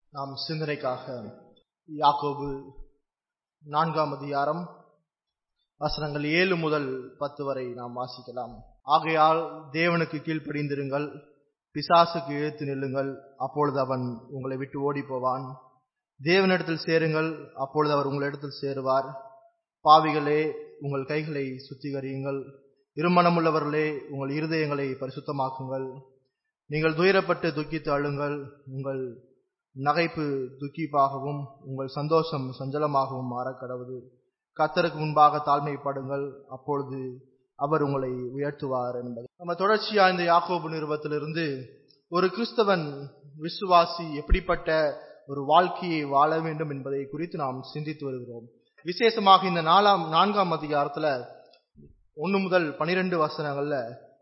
நாம் சிந்தனைக்காக யாக்கோபு நான்காம் அதிகாரம் வசனங்கள் ஏழு முதல் பத்து வரை நாம் வாசிக்கலாம் ஆகையால் தேவனுக்கு கீழ்ப்படிந்திருங்கள் பிசாசுக்கு எழுத்து நில்லுங்கள் அப்பொழுது அவன் உங்களை விட்டு ஓடி போவான் தேவனிடத்தில் சேருங்கள் அப்பொழுது அவர் உங்களிடத்தில் சேருவார் பாவிகளே உங்கள் கைகளை சுத்திகரியுங்கள் இருமனமுள்ளவர்களே உங்கள் இருதயங்களை பரிசுத்தமாக்குங்கள் நீங்கள் துயரப்பட்டு துக்கித்து அழுங்கள் உங்கள் நகைப்பு துக்கிப்பாகவும் உங்கள் சந்தோஷம் சஞ்சலமாகவும் மாறக்கடவுது கத்தருக்கு முன்பாக தாழ்மைப்படுங்கள் அப்பொழுது அவர் உங்களை உயர்த்துவார் என்பது நம்ம தொடர்ச்சியா இந்த யாக்கோபு நிறுவத்திலிருந்து ஒரு கிறிஸ்தவன் விசுவாசி எப்படிப்பட்ட ஒரு வாழ்க்கையை வாழ வேண்டும் என்பதை குறித்து நாம் சிந்தித்து வருகிறோம் விசேஷமாக இந்த நாலாம் நான்காம் அதிகாரத்துல ஒன்னு முதல் பனிரெண்டு வசனங்கள்ல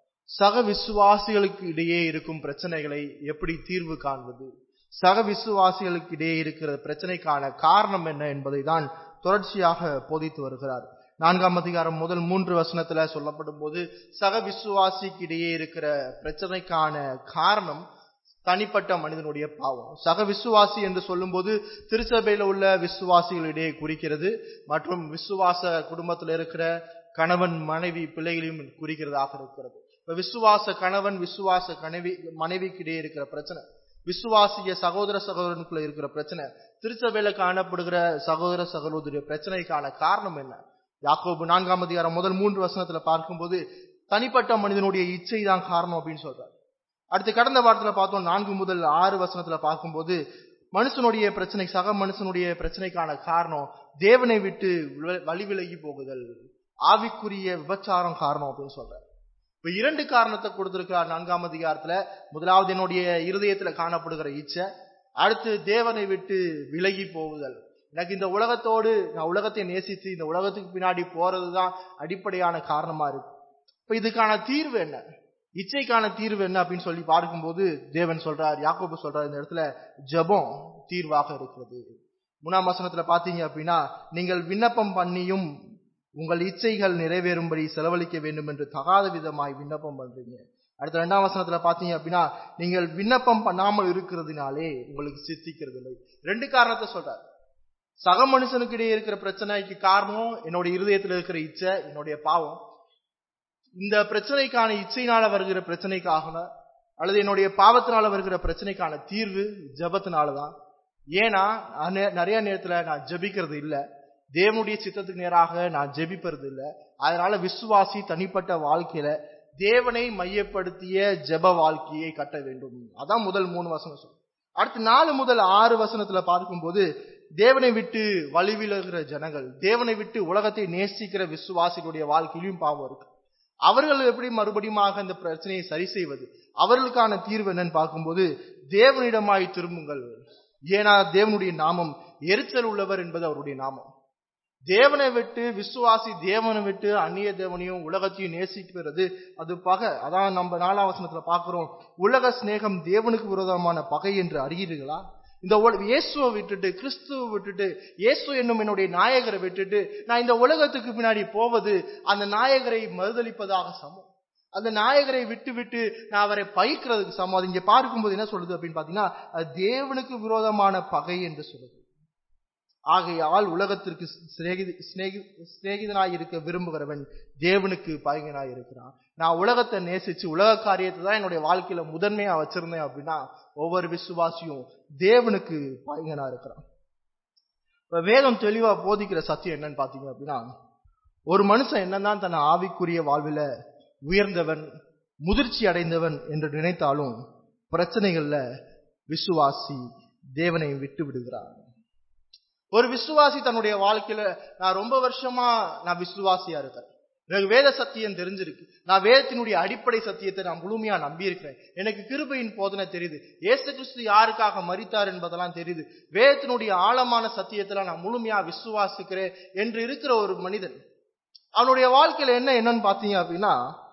சக விசுவாசிகளுக்கு இடையே இருக்கும் பிரச்சனைகளை எப்படி தீர்வு காண்பது சக விசுவாசிகளுக்கு இடையே இருக்கிற பிரச்சனைக்கான காரணம் என்ன என்பதை தான் தொடர்ச்சியாக போதித்து வருகிறார் நான்காம் அதிகாரம் முதல் மூன்று வசனத்துல சொல்லப்படும் போது சக விசுவாசிக்கு இடையே இருக்கிற பிரச்சனைக்கான காரணம் தனிப்பட்ட மனிதனுடைய பாவம் சக விசுவாசி என்று சொல்லும்போது திருச்சபையில உள்ள விசுவாசிகளிடையே குறிக்கிறது மற்றும் விசுவாச குடும்பத்தில் இருக்கிற கணவன் மனைவி பிள்ளைகளையும் குறிக்கிறதாக இருக்கிறது இப்ப விசுவாச கணவன் விசுவாச கனவி மனைவிக்கு இடையே இருக்கிற பிரச்சனை விசுவாசிய சகோதர சகோதரனுக்குள்ள இருக்கிற பிரச்சனை திருச்சபையில காணப்படுகிற சகோதர சகோதரிய பிரச்சனைக்கான காரணம் என்ன யாக்கோபு நான்காம் அதிகாரம் முதல் மூன்று வசனத்துல பார்க்கும்போது தனிப்பட்ட மனிதனுடைய இச்சை தான் காரணம் அப்படின்னு சொல்றாரு அடுத்து கடந்த வாரத்துல பார்த்தோம் நான்கு முதல் ஆறு வசனத்துல பார்க்கும்போது மனுஷனுடைய பிரச்சனை சக மனுஷனுடைய பிரச்சனைக்கான காரணம் தேவனை விட்டு வழி விலகி போகுதல் ஆவிக்குரிய விபச்சாரம் காரணம் அப்படின்னு சொல்றாரு இப்ப இரண்டு காரணத்தை கொடுத்திருக்கிறார் நான்காம் அதிகாரத்துல முதலாவது என்னுடைய இருதயத்துல காணப்படுகிற இச்சை அடுத்து தேவனை விட்டு விலகி போகுதல் எனக்கு இந்த உலகத்தோடு நான் உலகத்தை நேசித்து இந்த உலகத்துக்கு பின்னாடி போறதுதான் அடிப்படையான காரணமா இருக்கு இப்ப இதுக்கான தீர்வு என்ன இச்சைக்கான தீர்வு என்ன அப்படின்னு சொல்லி பார்க்கும்போது தேவன் சொல்றார் யாக்கோபு சொல்றார் இந்த இடத்துல ஜபம் தீர்வாக இருக்கிறது மூணாம் வசனத்துல பாத்தீங்க அப்படின்னா நீங்கள் விண்ணப்பம் பண்ணியும் உங்கள் இச்சைகள் நிறைவேறும்படி செலவழிக்க வேண்டும் என்று தகாத விதமாய் விண்ணப்பம் பண்றீங்க அடுத்த ரெண்டாம் வசனத்துல பாத்தீங்க அப்படின்னா நீங்கள் விண்ணப்பம் பண்ணாமல் இருக்கிறதுனாலே உங்களுக்கு சித்திக்கிறது இல்லை ரெண்டு காரணத்தை சொல்றார் சக மனுஷனுக்கு இடையே இருக்கிற பிரச்சனைக்கு காரணம் என்னுடைய இருதயத்தில் இருக்கிற இச்சை என்னுடைய பாவம் இந்த பிரச்சனைக்கான இச்சையினால வருகிற பிரச்சனைக்காக அல்லது என்னுடைய பாவத்தினால வருகிற பிரச்சனைக்கான தீர்வு ஜபத்தினாலதான் ஏன்னா நிறைய நேரத்துல நான் ஜபிக்கிறது இல்லை தேவனுடைய சித்தத்துக்கு நேராக நான் ஜெபிப்பது இல்லை அதனால விசுவாசி தனிப்பட்ட வாழ்க்கையில தேவனை மையப்படுத்திய ஜெப வாழ்க்கையை கட்ட வேண்டும் அதான் முதல் மூணு வசனம் சொல்லும் அடுத்து நாலு முதல் ஆறு வசனத்துல பார்க்கும்போது தேவனை விட்டு வழிவிலகிற ஜனங்கள் தேவனை விட்டு உலகத்தை நேசிக்கிற விசுவாசிகளுடைய வாழ்க்கையிலும் பாவம் இருக்கு அவர்கள் எப்படி மறுபடியும் இந்த பிரச்சனையை சரி செய்வது அவர்களுக்கான தீர்வு என்னன்னு பார்க்கும்போது தேவனிடமாய் திரும்புங்கள் ஏன்னா தேவனுடைய நாமம் எரிச்சல் உள்ளவர் என்பது அவருடைய நாமம் தேவனை விட்டு விசுவாசி தேவனை விட்டு அந்நிய தேவனையும் உலகத்தையும் நேசிக்கிறது அது பகை அதான் நம்ம நாலாவசனத்துல பாக்குறோம் உலக சிநேகம் தேவனுக்கு விரோதமான பகை என்று அறிகிறீர்களா இந்த இயேசுவை விட்டுட்டு கிறிஸ்துவை விட்டுட்டு இயேசு என்னும் என்னுடைய நாயகரை விட்டுட்டு நான் இந்த உலகத்துக்கு பின்னாடி போவது அந்த நாயகரை மறுதளிப்பதாக சமம் அந்த நாயகரை விட்டு விட்டு நான் அவரை பயிர்க்கிறதுக்கு சமம் அது இங்க பார்க்கும்போது என்ன சொல்லுது அப்படின்னு பாத்தீங்கன்னா அது தேவனுக்கு விரோதமான பகை என்று சொல்லுது ஆகையால் உலகத்திற்கு சிநேகிதனாய் இருக்க விரும்புகிறவன் தேவனுக்கு பகைஞனாய் இருக்கிறான் நான் உலகத்தை நேசிச்சு உலக காரியத்தை தான் என்னுடைய வாழ்க்கையில முதன்மையா வச்சிருந்தேன் அப்படின்னா ஒவ்வொரு விசுவாசியும் தேவனுக்கு பகைஞனா இருக்கிறான் இப்ப வேதம் தெளிவா போதிக்கிற சத்தியம் என்னன்னு பாத்தீங்க அப்படின்னா ஒரு மனுஷன் என்னதான் தன் ஆவிக்குரிய வாழ்வில உயர்ந்தவன் முதிர்ச்சி அடைந்தவன் என்று நினைத்தாலும் பிரச்சனைகள்ல விசுவாசி தேவனை விட்டு விடுகிறான் ஒரு விசுவாசி தன்னுடைய வாழ்க்கையில நான் ரொம்ப வருஷமா நான் விசுவாசியா இருக்கிறேன் எனக்கு வேத சத்தியம் தெரிஞ்சிருக்கு நான் வேதத்தினுடைய அடிப்படை சத்தியத்தை நான் முழுமையா நம்பி இருக்கிறேன் எனக்கு கிருபையின் போதனை தெரியுது ஏசு கிறிஸ்து யாருக்காக மறித்தார் என்பதெல்லாம் தெரியுது வேதத்தினுடைய ஆழமான சத்தியத்துல நான் முழுமையா விசுவாசிக்கிறேன் என்று இருக்கிற ஒரு மனிதன் அவனுடைய வாழ்க்கையில என்ன என்னன்னு பாத்தீங்க அப்படின்னா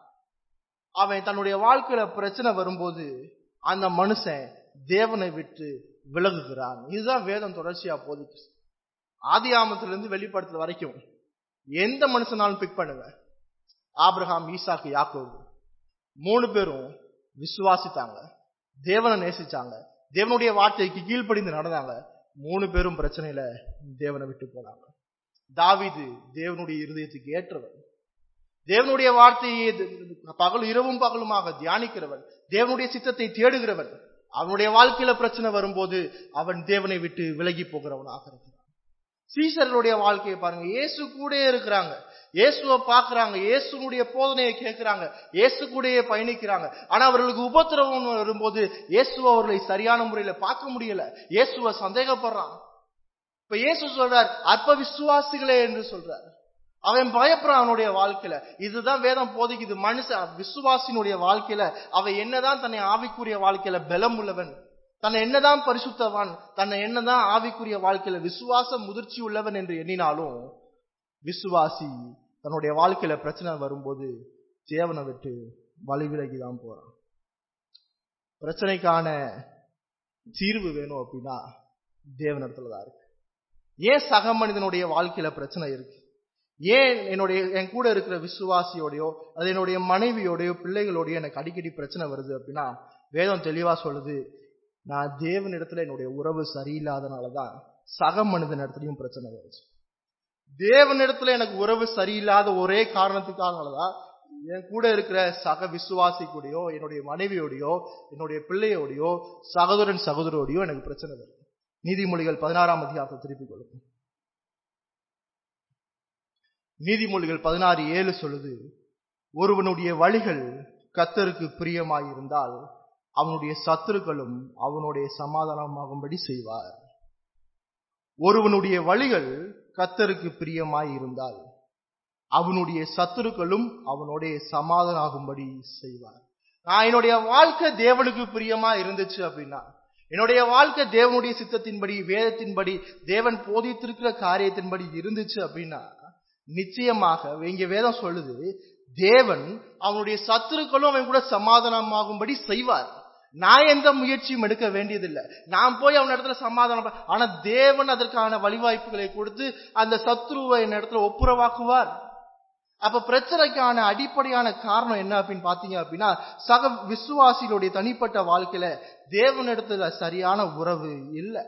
அவன் தன்னுடைய வாழ்க்கையில பிரச்சனை வரும்போது அந்த மனுஷன் தேவனை விட்டு விலகுகிறான் இதுதான் வேதம் தொடர்ச்சியா போதிக்கு ஆதி ஆமத்திலிருந்து வெளிப்படுத்துற வரைக்கும் எந்த மனுஷனாலும் பிக் பண்ணுங்க ஆப்ரஹாம் ஈசாக்கு யாக்கோபு மூணு பேரும் விசுவாசித்தாங்க தேவனை நேசிச்சாங்க தேவனுடைய வார்த்தைக்கு கீழ்ப்படிந்து நடந்தாங்க மூணு பேரும் பிரச்சனையில தேவனை விட்டு போனாங்க தாவீது தேவனுடைய இருதயத்துக்கு ஏற்றவன் தேவனுடைய வார்த்தையை பகல் இரவும் பகலுமாக தியானிக்கிறவன் தேவனுடைய சித்தத்தை தேடுகிறவன் அவனுடைய வாழ்க்கையில பிரச்சனை வரும்போது அவன் தேவனை விட்டு விலகி போகிறவனாக இருக்கிறான் சீசர்களுடைய வாழ்க்கையை பாருங்க இயேசு கூட இருக்கிறாங்க இயேசுவை பார்க்கறாங்க இயேசுனுடைய போதனையை கேட்கிறாங்க இயேசு கூடயே பயணிக்கிறாங்க ஆனா அவர்களுக்கு உபத்திரவம் வரும்போது இயேசு அவர்களை சரியான முறையில பார்க்க முடியல இயேசுவை சந்தேகப்படுறான் இப்ப இயேசு சொல்றார் அற்ப விசுவாசிகளே என்று சொல்றார் அவன் பயப்படுறான் அவனுடைய வாழ்க்கையில இதுதான் வேதம் போதிக்குது மனுஷ விசுவாசினுடைய வாழ்க்கையில அவன் என்னதான் தன்னை ஆவிக்குரிய வாழ்க்கையில பலம் உள்ளவன் தன்னை என்னதான் பரிசுத்தவான் தன்னை என்னதான் ஆவிக்குரிய வாழ்க்கையில விசுவாச முதிர்ச்சி உள்ளவன் என்று எண்ணினாலும் விசுவாசி தன்னுடைய வாழ்க்கையில பிரச்சனை வரும்போது தேவனை விட்டு வழி விலகி தான் போறான் பிரச்சனைக்கான தீர்வு வேணும் அப்படின்னா தேவனிடத்துல தான் இருக்கு ஏன் சக மனிதனுடைய வாழ்க்கையில பிரச்சனை இருக்கு ஏன் என்னுடைய என் கூட இருக்கிற விசுவாசியோடையோ அது என்னுடைய மனைவியோடையோ பிள்ளைகளோடையோ எனக்கு அடிக்கடி பிரச்சனை வருது அப்படின்னா வேதம் தெளிவா சொல்லுது நான் தேவனிடத்துல என்னுடைய உறவு சரியில்லாதனாலதான் சக மனிதன் இடத்துலயும் பிரச்சனை வருது தேவனிடத்துல எனக்கு உறவு சரியில்லாத ஒரே காரணத்துக்காகதான் என் கூட இருக்கிற சக விசுவாசி கூடயோ என்னுடைய மனைவியோடையோ என்னுடைய பிள்ளையோடையோ சகோதரன் சகோதரோடையோ எனக்கு பிரச்சனை வருது நீதிமொழிகள் பதினாறாம் அதிகாரத்தை திருப்பிக் கொடுக்கும் நீதிமொழிகள் பதினாறு ஏழு சொல்லுது ஒருவனுடைய வழிகள் கத்தருக்கு பிரியமாயிருந்தால் அவனுடைய சத்துருக்களும் அவனுடைய சமாதானமாகும்படி செய்வார் ஒருவனுடைய வழிகள் கத்தருக்கு பிரியமாய் இருந்தால் அவனுடைய சத்துருக்களும் அவனுடைய சமாதானமாகும்படி செய்வார் நான் என்னுடைய வாழ்க்கை தேவனுக்கு பிரியமா இருந்துச்சு அப்படின்னா என்னுடைய வாழ்க்கை தேவனுடைய சித்தத்தின்படி வேதத்தின்படி தேவன் போதித்திருக்கிற காரியத்தின்படி இருந்துச்சு அப்படின்னா நிச்சயமாக இங்க வேதம் சொல்லுது தேவன் அவனுடைய சத்துருக்களும் அவன் கூட சமாதானமாகும்படி செய்வார் நான் எந்த முயற்சியும் எடுக்க வேண்டியதில்லை நான் போய் அவன் இடத்துல சமாதானம் ப- ஆனா தேவன் அதற்கான வழிவாய்ப்புகளை கொடுத்து அந்த சத்ருவை என் இடத்துல ஒப்புரவாக்குவார் அப்ப பிரச்சனைக்கான அடிப்படையான காரணம் என்ன அப்படின்னு பாத்தீங்க அப்படின்னா சக விசுவாசிகளுடைய தனிப்பட்ட வாழ்க்கையில தேவனிடத்துல சரியான உறவு இல்லை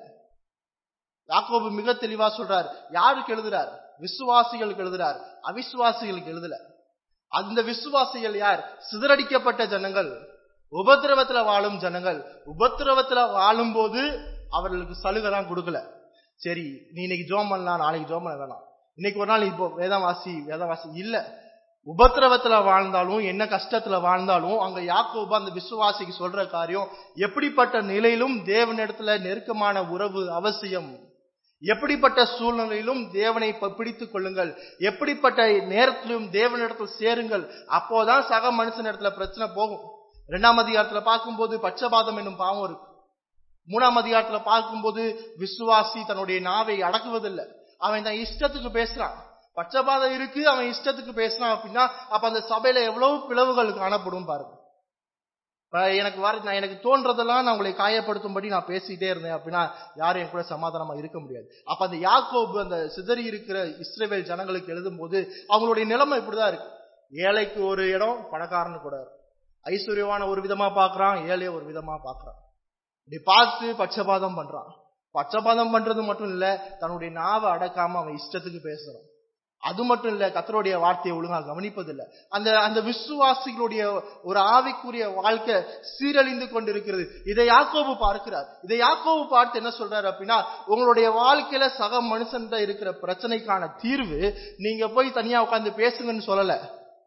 யாக்கோபு மிக தெளிவா சொல்றார் யாருக்கு எழுதுறார் விசுவாசிகளுக்கு எழுதுறார் அவிசுவாசிகளுக்கு எழுதல அந்த விசுவாசிகள் யார் சிதறடிக்கப்பட்ட ஜனங்கள் உபத்திரவத்துல வாழும் ஜனங்கள் உபத்திரவத்துல வாழும்போது அவர்களுக்கு சலுகை தான் கொடுக்கல சரி நீ இன்னைக்கு ஜோம் பண்ணலாம் நாளைக்கு ஜோம் பண்ண வேணாம் இன்னைக்கு ஒரு நாள் இப்போ வேதவாசி வேதவாசி இல்ல உபத்திரவத்துல வாழ்ந்தாலும் என்ன கஷ்டத்துல வாழ்ந்தாலும் அங்க யாக்கோபு அந்த விசுவாசிக்கு சொல்ற காரியம் எப்படிப்பட்ட நிலையிலும் தேவனிடத்துல நெருக்கமான உறவு அவசியம் எப்படிப்பட்ட சூழ்நிலையிலும் தேவனை ப- பிடித்துக் கொள்ளுங்கள் எப்படிப்பட்ட நேரத்திலும் தேவனிடத்தில் சேருங்கள் அப்போதான் சக மனுஷனிடத்துல பிரச்சனை போகும் இரண்டாம் அதிகாரத்துல பார்க்கும்போது பட்சபாதம் என்னும் பாவம் இருக்கு மூணாம் அதிகாரத்துல பார்க்கும்போது விசுவாசி தன்னுடைய நாவை அடக்குவதில்லை அவன் தன் இஷ்டத்துக்கு பேசுறான் பட்சபாதம் இருக்கு அவன் இஷ்டத்துக்கு பேசுறான் அப்படின்னா அப்ப அந்த சபையில எவ்வளவு பிளவுகள் காணப்படும் பாருங்க இப்ப எனக்கு வர நான் எனக்கு தோன்றதெல்லாம் நான் உங்களை காயப்படுத்தும்படி நான் பேசிட்டே இருந்தேன் அப்படின்னா யாரும் என் கூட சமாதானமா இருக்க முடியாது அப்ப அந்த யாக்கோபு அந்த சிதறி இருக்கிற இஸ்ரேவேல் ஜனங்களுக்கு எழுதும்போது அவங்களுடைய நிலைமை இப்படிதான் இருக்கு ஏழைக்கு ஒரு இடம் பணக்காரனுக்கு கூட இருக்கு. ஐஸ்வர்யவான ஒரு விதமா பார்க்கறான் ஏழைய ஒரு விதமா பார்க்கறான் இப்படி பார்த்து பட்சபாதம் பண்றான் பட்சபாதம் பண்றது மட்டும் இல்ல தன்னுடைய நாவை அடக்காம அவன் இஷ்டத்துக்கு பேசுறான் அது மட்டும் இல்ல கத்தருடைய வார்த்தையை ஒழுங்கா கவனிப்பதில்லை அந்த அந்த விசுவாசிகளுடைய ஒரு ஆவிக்குரிய வாழ்க்கை சீரழிந்து கொண்டிருக்கிறது இதை யாக்கோபு பார்க்கிறார் இதை யாக்கோபு பார்த்து என்ன சொல்றாரு அப்படின்னா உங்களுடைய வாழ்க்கையில சக மனுஷன் இருக்கிற பிரச்சனைக்கான தீர்வு நீங்க போய் தனியா உட்கார்ந்து பேசுங்கன்னு சொல்லல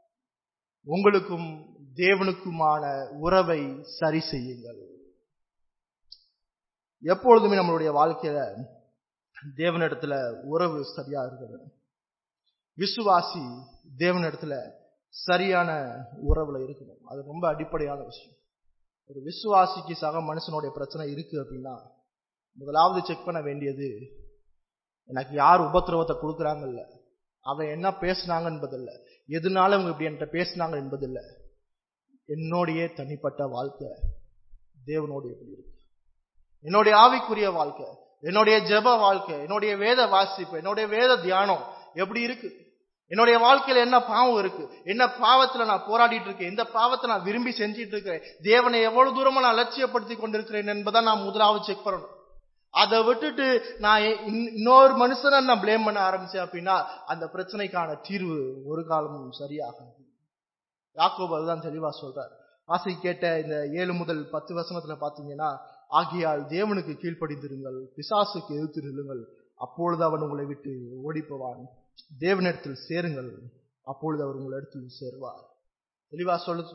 உங்களுக்கும் தேவனுக்குமான உறவை சரி செய்யுங்கள் எப்பொழுதுமே நம்மளுடைய வாழ்க்கையில தேவனிடத்துல உறவு சரியா இருக்கிறது விசுவாசி தேவனிடத்துல சரியான உறவுல இருக்கணும் அது ரொம்ப அடிப்படையான விஷயம் ஒரு விசுவாசிக்கு சக மனுஷனுடைய பிரச்சனை இருக்கு அப்படின்னா முதலாவது செக் பண்ண வேண்டியது எனக்கு யார் உபத்திரவத்தை கொடுக்குறாங்கல்ல அவன் என்ன பேசுனாங்க என்பதில்ல எதனால அவங்க இப்படி என்கிட்ட பேசுனாங்க என்பதில்ல என்னுடைய தனிப்பட்ட வாழ்க்கை தேவனோடு எப்படி இருக்கு என்னுடைய ஆவிக்குரிய வாழ்க்கை என்னுடைய ஜெப வாழ்க்கை என்னுடைய வேத வாசிப்பு என்னுடைய வேத தியானம் எப்படி இருக்கு என்னுடைய வாழ்க்கையில என்ன பாவம் இருக்கு என்ன பாவத்துல நான் போராடிட்டு இருக்கேன் எந்த பாவத்தை நான் விரும்பி செஞ்சிட்டு இருக்கிறேன் தேவனை எவ்வளவு தூரமா நான் அலட்சியப்படுத்தி கொண்டிருக்கிறேன் என்பதை நான் முதலாவது செக் பண்ணணும் அதை விட்டுட்டு நான் இன்- இன்னொரு மனுஷனை நான் ப்ளேம் பண்ண ஆரம்பிச்சேன் அப்படின்னா அந்த பிரச்சனைக்கான தீர்வு ஒரு காலமும் சரியாகாது யாக்கோபு அதுதான் தெளிவா சொல்றார் ஆசை கேட்ட இந்த ஏழு முதல் பத்து வசனத்துல பாத்தீங்கன்னா ஆகியால் தேவனுக்கு கீழ்ப்படிந்திருங்கள் பிசாசுக்கு எதிர்த்து நில்லுங்கள் அப்பொழுது அவன் உங்களை விட்டு ஓடிப்போவான் தேவனிடத்தில் சேருங்கள் அப்பொழுது அவர் உங்களிடத்தில் சேருவார் தெளிவா சொல்லுது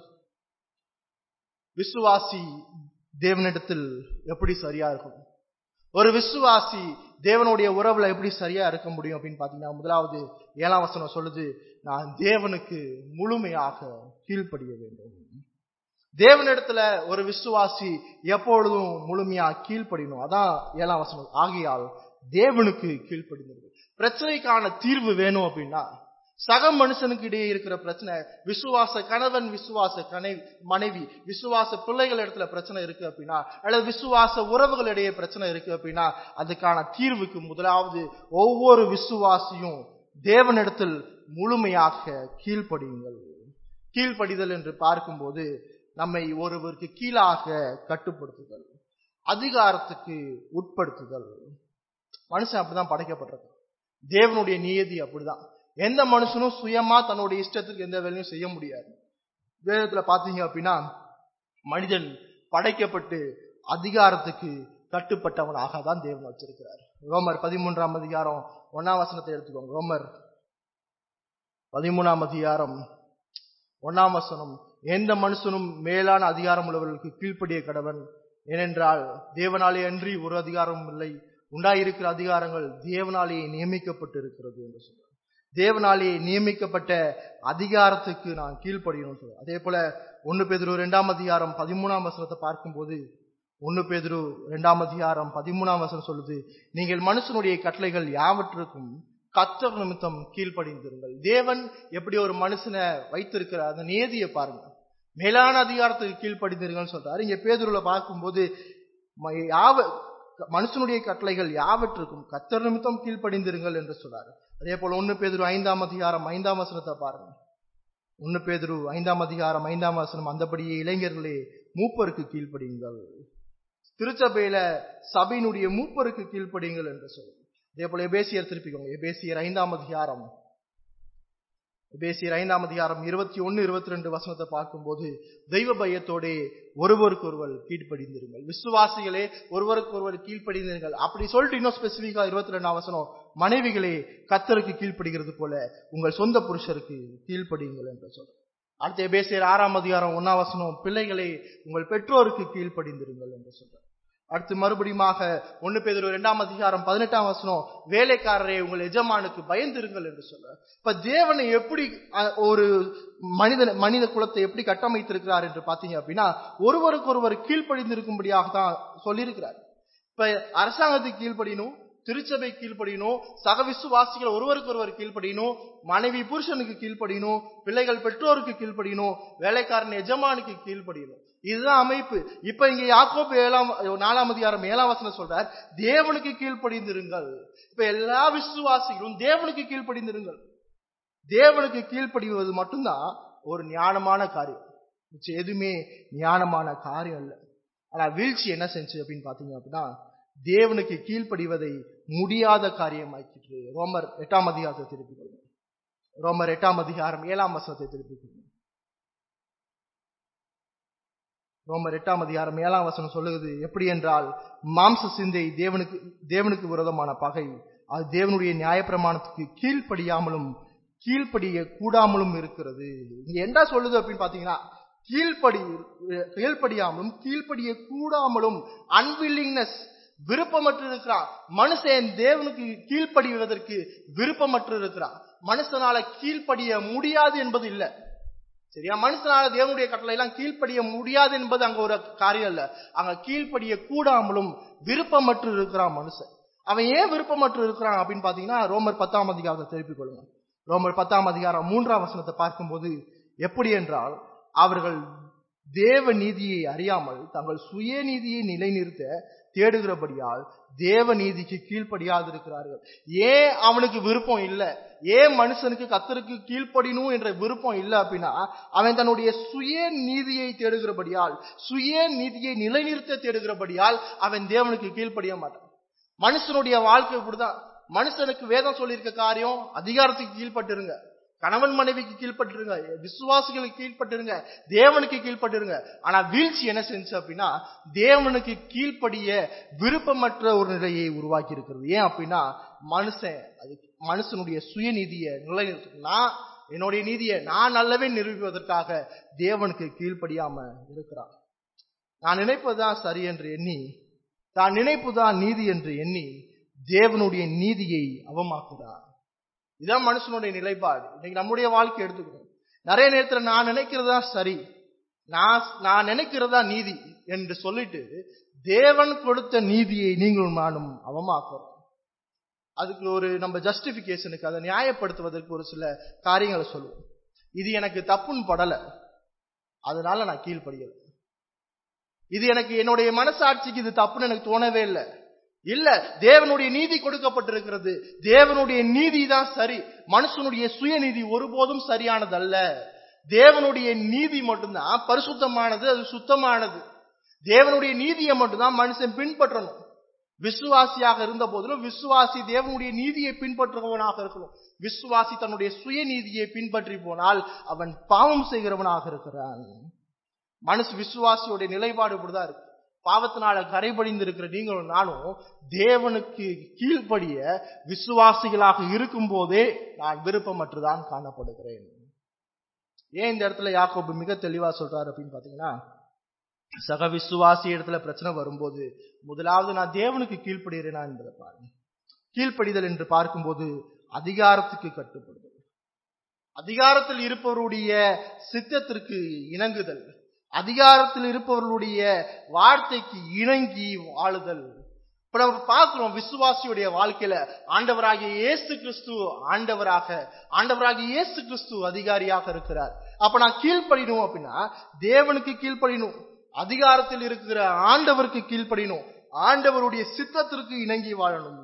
விசுவாசி தேவனிடத்தில் எப்படி சரியா இருக்கும் ஒரு விசுவாசி தேவனுடைய உறவுல எப்படி சரியா இருக்க முடியும் அப்படின்னு பாத்தீங்கன்னா முதலாவது ஏழாம் வசனம் சொல்லுது நான் தேவனுக்கு முழுமையாக கீழ்ப்படிய வேண்டும் தேவனிடத்துல ஒரு விசுவாசி எப்பொழுதும் முழுமையா கீழ்ப்படியணும் அதான் ஏழாம் வசனம் ஆகியால் தேவனுக்கு கீழ்ப்படிந்தது பிரச்சனைக்கான தீர்வு வேணும் அப்படின்னா சக மனுஷனுக்கு இடையே இருக்கிற பிரச்சனை விசுவாச கணவன் விசுவாச கனை மனைவி விசுவாச பிள்ளைகள் இடத்துல பிரச்சனை இருக்கு அப்படின்னா அல்லது விசுவாச உறவுகள் இடையே பிரச்சனை இருக்கு அப்படின்னா அதுக்கான தீர்வுக்கு முதலாவது ஒவ்வொரு விசுவாசியும் தேவனிடத்தில் முழுமையாக கீழ்ப்படியுங்கள் கீழ்ப்படிதல் என்று பார்க்கும்போது நம்மை ஒருவருக்கு கீழாக கட்டுப்படுத்துதல் அதிகாரத்துக்கு உட்படுத்துதல் மனுஷன் அப்படிதான் படைக்கப்பட்டிருக்கான் தேவனுடைய நியதி அப்படிதான் எந்த மனுஷனும் சுயமா தன்னுடைய இஷ்டத்துக்கு எந்த வேலையும் செய்ய முடியாது வேதத்துல பாத்தீங்க அப்படின்னா மனிதன் படைக்கப்பட்டு அதிகாரத்துக்கு கட்டுப்பட்டவனாக தான் தேவன் வச்சிருக்கிறார் ரோமர் பதிமூன்றாம் அதிகாரம் ஒன்னாம் வசனத்தை எடுத்துக்கோங்க ரோமர் பதிமூணாம் அதிகாரம் ஒன்னாம் வசனம் எந்த மனுஷனும் மேலான அதிகாரம் உள்ளவர்களுக்கு கீழ்ப்படிய கடவன் ஏனென்றால் தேவனாலே அன்றி ஒரு அதிகாரமும் இல்லை உண்டாயிருக்கிற அதிகாரங்கள் தேவனாலே நியமிக்கப்பட்டு இருக்கிறது என்று சொல்றார் தேவனாலே நியமிக்கப்பட்ட அதிகாரத்துக்கு நான் கீழ்ப்படியணும் சொல்றேன் அதே போல ஒன்னு பேதுரு இரண்டாம் அதிகாரம் பதிமூணாம் வசனத்தை பார்க்கும்போது ஒன்னு பேதுரு இரண்டாம் அதிகாரம் பதிமூணாம் வசனம் சொல்லுது நீங்கள் மனுஷனுடைய கட்டளைகள் யாவற்றுக்கும் கத்தர் நிமித்தம் கீழ்ப்படிந்திருங்கள் தேவன் எப்படி ஒரு மனுஷனை வைத்திருக்கிற அந்த நியதியை பாருங்க மேலான அதிகாரத்துக்கு கீழ்ப்படிந்திருங்கள் சொல்றாரு இங்க பேதுருல பார்க்கும்போது ம- யாவ மனுஷனுடைய கட்டளைகள் யாவற்றுக்கும் கத்தர் நிமித்தம் கீழ்ப்படிந்திருங்கள் என்று சொல்றாரு அதே போல ஒன்னு பேதுரு ஐந்தாம் அதிகாரம் ஐந்தாம் வசனத்தை பாருங்க ஒன்னு பேதுரு ஐந்தாம் அதிகாரம் ஐந்தாம் வசனம் அந்தபடியே இளைஞர்களே மூப்பருக்கு கீழ்ப்படியுங்கள் திருச்சபையில சபையினுடைய மூப்பருக்கு கீழ்ப்படியுங்கள் என்று சொல்லுங்க அதே போல எபேசியர் திருப்பிக்கோங்க எபேசியர் ஐந்தாம் அதிகாரம் எபேசியர் ஐந்தாம் அதிகாரம் இருபத்தி ஒன்னு இருபத்தி ரெண்டு வசனத்தை பார்க்கும்போது தெய்வ பயத்தோடே ஒருவருக்கு ஒருவர் கீழ்ப்படிந்திருங்கள் விசுவாசிகளே ஒருவருக்கு ஒருவர் கீழ்ப்படிந்திருங்கள் அப்படி சொல்லிட்டு இன்னும் ஸ்பெசிபிக்கா இருபத்தி ரெண்டாம் வசனம் மனைவிகளே கத்தருக்கு கீழ்ப்படுகிறது போல உங்கள் சொந்த புருஷருக்கு கீழ்ப்படியுங்கள் என்று சொல்றோம் அடுத்த எபேசியர் ஆறாம் அதிகாரம் ஒன்னாம் வசனம் பிள்ளைகளே உங்கள் பெற்றோருக்கு கீழ்ப்படிந்திருங்கள் என்று சொல்றார் அடுத்து மறுபடியுமாக ஒன்னு பேதொரு இரண்டாம் அதிகாரம் பதினெட்டாம் வசனம் வேலைக்காரரே உங்கள் எஜமானுக்கு பயந்திருங்கள் என்று சொல்றார் இப்ப தேவனை எப்படி அஹ், ஒரு மனிதன் மனித குலத்தை எப்படி கட்டமைத்திருக்கிறார் என்று பாத்தீங்க அப்படின்னா ஒருவருக்கு ஒருவர் கீழ்ப்படிந்திருக்கும்படியாக தான் சொல்லியிருக்கிறார் இப்ப அரசாங்கத்துக்கு கீழ்ப்படியணும் திருச்சபை கீழ்ப்படியணும் சக விசுவாசிகள் ஒருவருக்கு ஒருவர் கீழ்ப்படியணும் மனைவி புருஷனுக்கு கீழ்ப்படியணும் பிள்ளைகள் பெற்றோருக்கு கீழ்ப்படியணும் வேலைக்காரன் எஜமானுக்கு கீழ்ப்படியணும் இதுதான் அமைப்பு இப்ப இங்க யாக்கோபு ஏழாம் நாலாம் அதிகாரம் ஏழாம் வசனம் சொல்றார் தேவனுக்கு கீழ்ப்படிந்திருங்கள் இப்ப எல்லா விசுவாசிகளும் தேவனுக்கு கீழ்ப்படிந்திருங்கள் தேவனுக்கு கீழ்ப்படிவது மட்டும்தான் ஒரு ஞானமான காரியம் மிச்சம் எதுவுமே ஞானமான காரியம் இல்லை ஆனா வீழ்ச்சி என்ன செஞ்சு அப்படின்னு பாத்தீங்க அப்படின்னா தேவனுக்கு கீழ்ப்படிவதை முடியாத காரியமாக்கிட்டு ரோமர் எட்டாம் அதிகாரத்தை திருப்பிக் கொள்ளுங்க ரோமர் எட்டாம் அதிகாரம் ஏழாம் வசனத்தை திருப்பிக் கொள்ளுங்க ரோமர் எட்டாம் அதிகாரம் ஏழாம் வசனம் சொல்லுகிறது எப்படி என்றால் மாம்ச சிந்தை தேவனுக்கு தேவனுக்கு விரோதமான பகை அது தேவனுடைய நியாயப்பிரமாணத்துக்கு கீழ்ப்படியாமலும் கீழ்ப்படிய கூடாமலும் இருக்கிறது இங்க என்ன சொல்லுது அப்படின்னு பாத்தீங்கன்னா கீழ்ப்படி கீழ்ப்படியாமலும் கீழ்ப்படிய கூடாமலும் அன்வில்லிங்னஸ் விருப்பமற்று இருக்கிறான் மனுஷன் தேவனுக்கு கீழ்ப்படிவதற்கு விருப்பமற்று இருக்கிறான் மனுஷனால கீழ்ப்படிய முடியாது என்பது இல்லை சரியா மனுஷனால தேவனுடைய கட்டளை எல்லாம் கீழ்ப்படிய முடியாது என்பது அங்க ஒரு காரியம் இல்ல அங்க கீழ்ப்படிய கூடாமலும் விருப்பமற்று இருக்கிறான் மனுஷன் அவன் ஏன் விருப்பமற்று இருக்கிறான் அப்படின்னு பாத்தீங்கன்னா ரோமர் பத்தாம் அதிகாரத்தை திருப்பிக் கொள்ளுங்க ரோமர் பத்தாம் அதிகாரம் மூன்றாம் வசனத்தை பார்க்கும்போது எப்படி என்றால் அவர்கள் தேவ நீதியை அறியாமல் தங்கள் சுய நீதியை நிலைநிறுத்த தேடுகிறபடியால் தேவ நீதிக்கு கீழ்ப்படியாது இருக்கிறார்கள் ஏன் அவனுக்கு விருப்பம் இல்ல ஏன் மனுஷனுக்கு கத்தருக்கு கீழ்ப்படினும் என்ற விருப்பம் இல்ல அப்படின்னா அவன் தன்னுடைய சுய நீதியை தேடுகிறபடியால் சுய நீதியை நிலைநிறுத்த தேடுகிறபடியால் அவன் தேவனுக்கு கீழ்ப்படிய மாட்டான் மனுஷனுடைய வாழ்க்கை இப்படிதான் மனுஷனுக்கு வேதம் சொல்லியிருக்க காரியம் அதிகாரத்துக்கு கீழ்ப்பட்டிருங்க கணவன் மனைவிக்கு கீழ்ப்பட்டிருங்க விசுவாசிகளுக்கு கீழ்ப்பட்டிருங்க தேவனுக்கு கீழ்ப்பட்டிருங்க ஆனா வீழ்ச்சி என்ன செஞ்சு அப்படின்னா தேவனுக்கு கீழ்ப்படிய விருப்பமற்ற ஒரு நிலையை உருவாக்கி இருக்கிறது ஏன் அப்படின்னா மனுஷன் அது மனுஷனுடைய சுயநீதியை நிலைநிறுத்த நான் என்னுடைய நீதியை நான் நல்லவே நிரூபிப்பதற்காக தேவனுக்கு கீழ்ப்படியாம இருக்கிறான் நான் நினைப்பதுதான் சரி என்று எண்ணி தான் நினைப்புதான் நீதி என்று எண்ணி தேவனுடைய நீதியை அவமாக்குறார் இதான் மனுஷனுடைய நிலைப்பாடு இன்னைக்கு நம்முடைய வாழ்க்கை எடுத்துக்கணும் நிறைய நேரத்துல நான் நினைக்கிறதா சரி நான் நான் நினைக்கிறதா நீதி என்று சொல்லிட்டு தேவன் கொடுத்த நீதியை நீங்களும் நானும் அவமாக்குறோம் அதுக்கு ஒரு நம்ம ஜஸ்டிபிகேஷனுக்கு அதை நியாயப்படுத்துவதற்கு ஒரு சில காரியங்களை சொல்லுவோம் இது எனக்கு தப்புன்னு படல அதனால நான் கீழ்படியல இது எனக்கு என்னுடைய மனசாட்சிக்கு இது தப்புன்னு எனக்கு தோணவே இல்லை இல்ல தேவனுடைய நீதி கொடுக்கப்பட்டிருக்கிறது தேவனுடைய நீதி தான் சரி மனுஷனுடைய சுயநீதி ஒருபோதும் சரியானதல்ல தேவனுடைய நீதி மட்டும்தான் பரிசுத்தமானது அது சுத்தமானது தேவனுடைய நீதியை மட்டும்தான் மனுஷன் பின்பற்றணும் விசுவாசியாக இருந்த போதிலும் விசுவாசி தேவனுடைய நீதியை பின்பற்றுபவனாக இருக்கணும் விசுவாசி தன்னுடைய சுயநீதியை பின்பற்றி போனால் அவன் பாவம் செய்கிறவனாக இருக்கிறான் மனசு விசுவாசியோடைய நிலைப்பாடு இப்படிதான் இருக்கு பாவத்தினால கரைபடிந்து இருக்கிற நீங்களும் நானும் தேவனுக்கு கீழ்ப்படிய விசுவாசிகளாக இருக்கும் போதே நான் விருப்பமற்றுதான் காணப்படுகிறேன் ஏன் இந்த இடத்துல யாக்கோபு மிக தெளிவா சொல்றாரு அப்படின்னு பாத்தீங்கன்னா சக விசுவாசி இடத்துல பிரச்சனை வரும்போது முதலாவது நான் தேவனுக்கு கீழ்ப்படுகிறேனா என்பதை பாருங்க கீழ்ப்படிதல் என்று பார்க்கும்போது அதிகாரத்துக்கு கட்டுப்படுதல் அதிகாரத்தில் இருப்பவருடைய சித்தத்திற்கு இணங்குதல் அதிகாரத்தில் இருப்பவர்களுடைய வார்த்தைக்கு இணங்கி வாழுதல் இப்ப நம்ம பார்க்கிறோம் விசுவாசியுடைய வாழ்க்கையில ஆண்டவராகிய இயேசு கிறிஸ்து ஆண்டவராக ஆண்டவராகிய இயேசு கிறிஸ்து அதிகாரியாக இருக்கிறார் அப்ப நான் கீழ்ப்படினும் அப்படின்னா தேவனுக்கு கீழ்ப்படினும் அதிகாரத்தில் இருக்கிற ஆண்டவருக்கு கீழ்ப்படினும் ஆண்டவருடைய சித்தத்திற்கு இணங்கி வாழணும்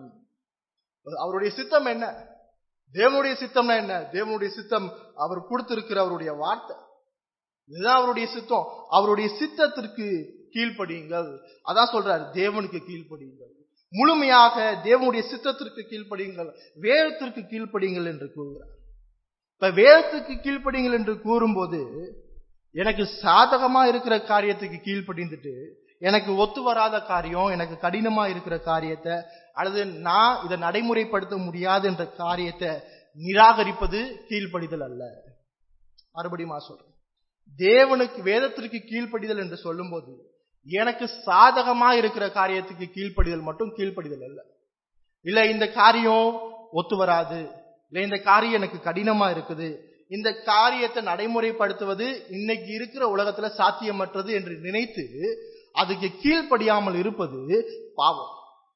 அவருடைய சித்தம் என்ன தேவனுடைய சித்தம்னா என்ன தேவனுடைய சித்தம் அவர் கொடுத்திருக்கிற அவருடைய வார்த்தை இதுதான் அவருடைய சித்தம் அவருடைய சித்தத்திற்கு கீழ்ப்படியுங்கள் அதான் சொல்றாரு தேவனுக்கு கீழ்ப்படியுங்கள் முழுமையாக தேவனுடைய சித்தத்திற்கு கீழ்ப்படியுங்கள் வேதத்திற்கு கீழ்ப்படியுங்கள் என்று கூறுகிறார் இப்ப வேதத்துக்கு கீழ்ப்படியுங்கள் என்று கூறும்போது எனக்கு சாதகமா இருக்கிற காரியத்துக்கு கீழ்ப்படிந்துட்டு எனக்கு ஒத்து வராத காரியம் எனக்கு கடினமா இருக்கிற காரியத்தை அல்லது நான் இதை நடைமுறைப்படுத்த முடியாது என்ற காரியத்தை நிராகரிப்பது கீழ்ப்படிதல் அல்ல மறுபடியும் நான் சொல்றேன் தேவனுக்கு வேதத்திற்கு கீழ்ப்படிதல் என்று சொல்லும்போது எனக்கு சாதகமா இருக்கிற காரியத்துக்கு கீழ்ப்படிதல் மட்டும் கீழ்ப்படிதல் அல்ல இல்ல இந்த காரியம் ஒத்து வராது இல்ல இந்த காரியம் எனக்கு கடினமா இருக்குது இந்த காரியத்தை நடைமுறைப்படுத்துவது இன்னைக்கு இருக்கிற உலகத்துல சாத்தியமற்றது என்று நினைத்து அதுக்கு கீழ்ப்படியாமல் இருப்பது பாவம்